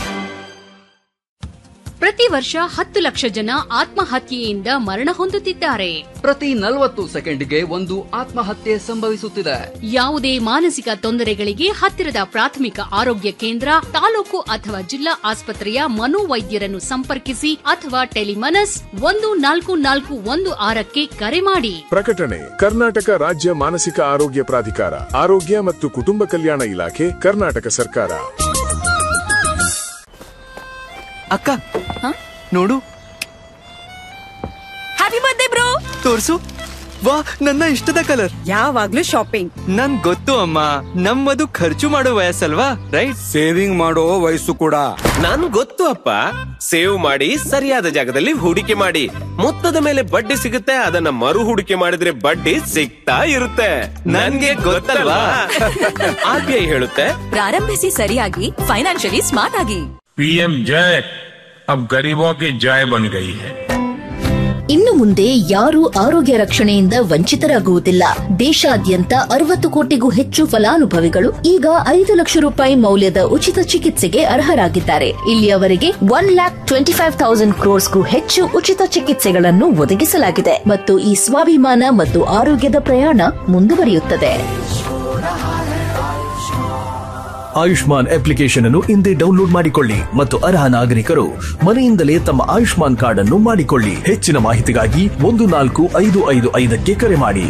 Speaker 22: ಪ್ರತಿ ವರ್ಷ ಹತ್ತು ಲಕ್ಷ ಜನ ಆತ್ಮಹತ್ಯೆಯಿಂದ ಮರಣ ಹೊಂದುತ್ತಿದ್ದಾರೆ
Speaker 23: ಪ್ರತಿ ನಲವತ್ತು ಸೆಕೆಂಡ್ಗೆ ಒಂದು ಆತ್ಮಹತ್ಯೆ ಸಂಭವಿಸುತ್ತಿದೆ
Speaker 22: ಯಾವುದೇ ಮಾನಸಿಕ ತೊಂದರೆಗಳಿಗೆ ಹತ್ತಿರದ ಪ್ರಾಥಮಿಕ ಆರೋಗ್ಯ ಕೇಂದ್ರ ತಾಲೂಕು ಅಥವಾ ಜಿಲ್ಲಾ ಆಸ್ಪತ್ರೆಯ ಮನೋವೈದ್ಯರನ್ನು ಸಂಪರ್ಕಿಸಿ ಅಥವಾ ಟೆಲಿಮನಸ್ ಒಂದು ನಾಲ್ಕು ನಾಲ್ಕು ಒಂದು ಆರಕ್ಕೆ ಕರೆ ಮಾಡಿ
Speaker 24: ಪ್ರಕಟಣೆ ಕರ್ನಾಟಕ ರಾಜ್ಯ ಮಾನಸಿಕ ಆರೋಗ್ಯ ಪ್ರಾಧಿಕಾರ ಆರೋಗ್ಯ ಮತ್ತು ಕುಟುಂಬ ಕಲ್ಯಾಣ ಇಲಾಖೆ ಕರ್ನಾಟಕ ಸರ್ಕಾರ
Speaker 19: ಅಕ್ಕ ನೋಡು
Speaker 21: ಹ್ಯಾಪಿ ಬರ್ತ್ಡೇ ಬ್ರೋ
Speaker 19: ತೋರ್ಸು ವಾ ನನ್ನ ಇಷ್ಟದ ಕಲರ್
Speaker 21: ಯಾವಾಗ್ಲೂ ಶಾಪಿಂಗ್
Speaker 19: ನನ್ ಗೊತ್ತು ಅಮ್ಮ ನಮ್ಮದು ಖರ್ಚು ಮಾಡೋ ವಯಸ್ಸಲ್ವಾ ರೈಟ್
Speaker 25: ಸೇವಿಂಗ್ ಮಾಡೋ ವಯಸ್ಸು ಕೂಡ ನನ್ ಗೊತ್ತು ಅಪ್ಪ ಸೇವ್ ಮಾಡಿ ಸರಿಯಾದ ಜಾಗದಲ್ಲಿ ಹೂಡಿಕೆ ಮಾಡಿ ಮೊತ್ತದ ಮೇಲೆ ಬಡ್ಡಿ ಸಿಗುತ್ತೆ ಅದನ್ನ ಮರು ಹೂಡಿಕೆ ಮಾಡಿದ್ರೆ ಬಡ್ಡಿ ಸಿಗ್ತಾ ಇರುತ್ತೆ ನನ್ಗೆ ಗೊತ್ತಲ್ವಾ ಆರ್ ಬಿ ಐ ಹೇಳುತ್ತೆ
Speaker 18: ಪ್ರಾರಂಭಿಸಿ ಸರಿಯಾಗಿ ಫೈನಾನ್ಷಿಯಲಿ ಸ್ಮಾರ್ಟ್ ಆಗಿ
Speaker 16: पीएम जय अब गरीबों की जय बन गई है
Speaker 26: ಇನ್ನು ಮುಂದೆ ಯಾರೂ ಆರೋಗ್ಯ ರಕ್ಷಣೆಯಿಂದ ವಂಚಿತರಾಗುವುದಿಲ್ಲ ದೇಶಾದ್ಯಂತ ಅರವತ್ತು ಕೋಟಿಗೂ ಹೆಚ್ಚು ಫಲಾನುಭವಿಗಳು ಈಗ ಐದು ಲಕ್ಷ ರೂಪಾಯಿ ಮೌಲ್ಯದ ಉಚಿತ ಚಿಕಿತ್ಸೆಗೆ ಅರ್ಹರಾಗಿದ್ದಾರೆ ಇಲ್ಲಿಯವರೆಗೆ one lakh twenty five thousand ಕ್ರೋರ್ಸ್ಗೂ ಹೆಚ್ಚು ಉಚಿತ ಚಿಕಿತ್ಸೆಗಳನ್ನು ಒದಗಿಸಲಾಗಿದೆ ಮತ್ತು ಈ ಸ್ವಾಭಿಮಾನ ಮತ್ತು ಆರೋಗ್ಯದ ಪ್ರಯಾಣ ಮುಂದುವರಿಯುತ್ತದೆ
Speaker 27: ಆಯುಷ್ಮಾನ್ ಅಪ್ಲಿಕೇಶನ್ ಅನ್ನು ಇಂದೇ ಡೌನ್ಲೋಡ್ ಮಾಡಿಕೊಳ್ಳಿ ಮತ್ತು ಅರ್ಹ ನಾಗರಿಕರು ಮನೆಯಿಂದಲೇ ತಮ್ಮ ಆಯುಷ್ಮಾನ್ ಕಾರ್ಡ್ ಅನ್ನು ಮಾಡಿಕೊಳ್ಳಿ ಹೆಚ್ಚಿನ ಮಾಹಿತಿಗಾಗಿ ಒಂದು ನಾಲ್ಕು ಐದು ಐದು ಐದಕ್ಕೆ ಕರೆ ಮಾಡಿ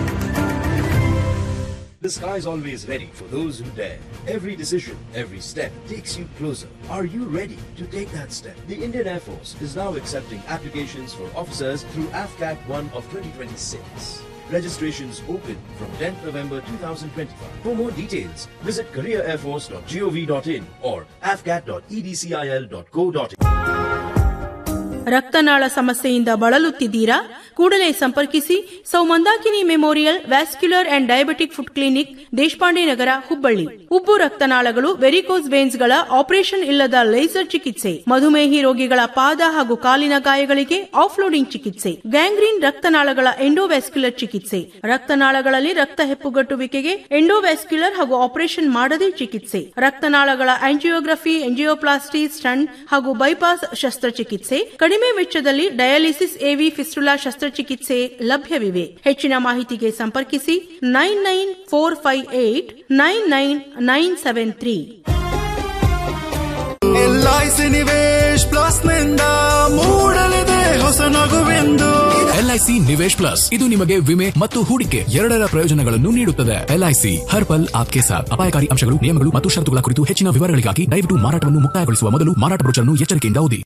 Speaker 28: The sky is always ready for those who dare. Every decision, every step takes you closer. Are you ready to take that step? The Indian Air Force is now accepting applications for officers through AFCAT 1 of 2026. Registrations open from 10th November 2025. For more details, visit careerairforce.gov.in or afcat.edcil.co.in.
Speaker 14: ರಕ್ತನಾಳ ಸಮಸ್ಯೆಯಿಂದ ಬಳಲುತ್ತಿದ್ದೀರಾ ಕೂಡಲೇ ಸಂಪರ್ಕಿಸಿ ಸೌ Mandakini memorial vascular and diabetic foot clinic Deshpande Nagar Hubballi ಉಬ್ಬು ರಕ್ತನಾಳಗಳು ವೆರಿಕೋಸ್ ವೇನ್ಸ್ಗಳ ಆಪರೇಷನ್ ಇಲ್ಲದ ಲೇಸರ್ ಚಿಕಿತ್ಸೆ ಮಧುಮೇಹಿ ರೋಗಿಗಳ ಪಾದ ಹಾಗೂ ಕಾಲಿನ ಗಾಯಗಳಿಗೆ ಆಫ್ಲೋಡಿಂಗ್ ಚಿಕಿತ್ಸೆ ಗ್ಯಾಂಗ್ರೀನ್ ರಕ್ತನಾಳಗಳ ಎಂಡೋವ್ಯಾಸ್ಕ್ಯುಲರ್ ಚಿಕಿತ್ಸೆ ರಕ್ತನಾಳಗಳಲ್ಲಿ ರಕ್ತ ಹೆಪ್ಪುಗಟ್ಟುವಿಕೆಗೆ ಎಂಡೋವ್ಯಾಸ್ಕ್ಯುಲರ್ ಹಾಗೂ ಆಪರೇಷನ್ ಮಾಡದೇ ಚಿಕಿತ್ಸೆ ರಕ್ತನಾಳಗಳ ಆಂಜಿಯೋಗ್ರಫಿ ಎಂಜಿಯೋಪ್ಲಾಸ್ಟಿ ಸ್ಟಂಟ್ ಹಾಗೂ ಬೈಪಾಸ್ ಶಸ್ತ್ರಚಿಕಿತ್ಸೆ ಕಡಿಮೆ ವೆಚ್ಚದಲ್ಲಿ ಡಯಾಲಿಸಿಸ್ ಎವಿ ಫಿಸ್ಟುಲಾ ಶಸ್ತ್ರಚಿಕಿತ್ಸೆ ಲಭ್ಯವಿವೆ ಹೆಚ್ಚಿನ ಮಾಹಿತಿಗೆ ಸಂಪರ್ಕಿಸಿ nine nine four five eight nine nine nine seven three
Speaker 15: LIC Nivesh plus ನಿಂದ ಮೂಡಲಿದೆ ಹೊಸ ನಗುವೆಂದು
Speaker 27: ಎಲ್
Speaker 1: ಎಲ್ಐಸಿ ನಿವೇಶ್ ಪ್ಲಸ್ ಇದು ನಿಮಗೆ ವಿಮೆ ಮತ್ತು ಹೂಡಿಕೆ ಎರಡರ ಪ್ರಯೋಜನಗಳನ್ನು ನೀಡುತ್ತದೆ ಎಲ್ಐಸಿ ಹರ್ ಪಲ್ ಆಪ್ಕೆ ಸಾಥ್ ಅಪಾಯಕಾರಿ ಅಂಶಗಳು ನಿಯಮಗಳು ಮತ್ತು ಷರತ್ತುಗಳ ಕುರಿತು ಹೆಚ್ಚಿನ ವಿವರಗಳಿಗಾಗಿ ದಯವಿಟ್ಟು ಮಾರಾಟವನ್ನು ಮುಕ್ತಾಯಗೊಳಿಸುವ ಮೊದಲು ಮಾರಾಟ ಬ್ರೋಚರ್ನ್ನು ಎಚ್ಚರಿಕೆಯಿಂದ ಓದಿ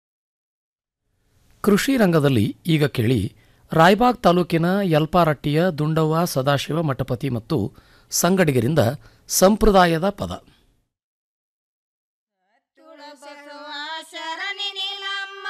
Speaker 11: ಕೃಷಿ ರಂಗದಲ್ಲಿ ಈಗ ಕೇಳಿ ರಾಯಬಾಗ್ ತಾಲೂಕಿನ ಯಲ್ಪಾರಟ್ಟಿಯ ದುಂಡವ್ವ ಸದಾಶಿವ ಮಠಪತಿ ಮತ್ತು ಸಂಗಡಿಗರಿಂದ ಸಂಪ್ರದಾಯದ ಪದ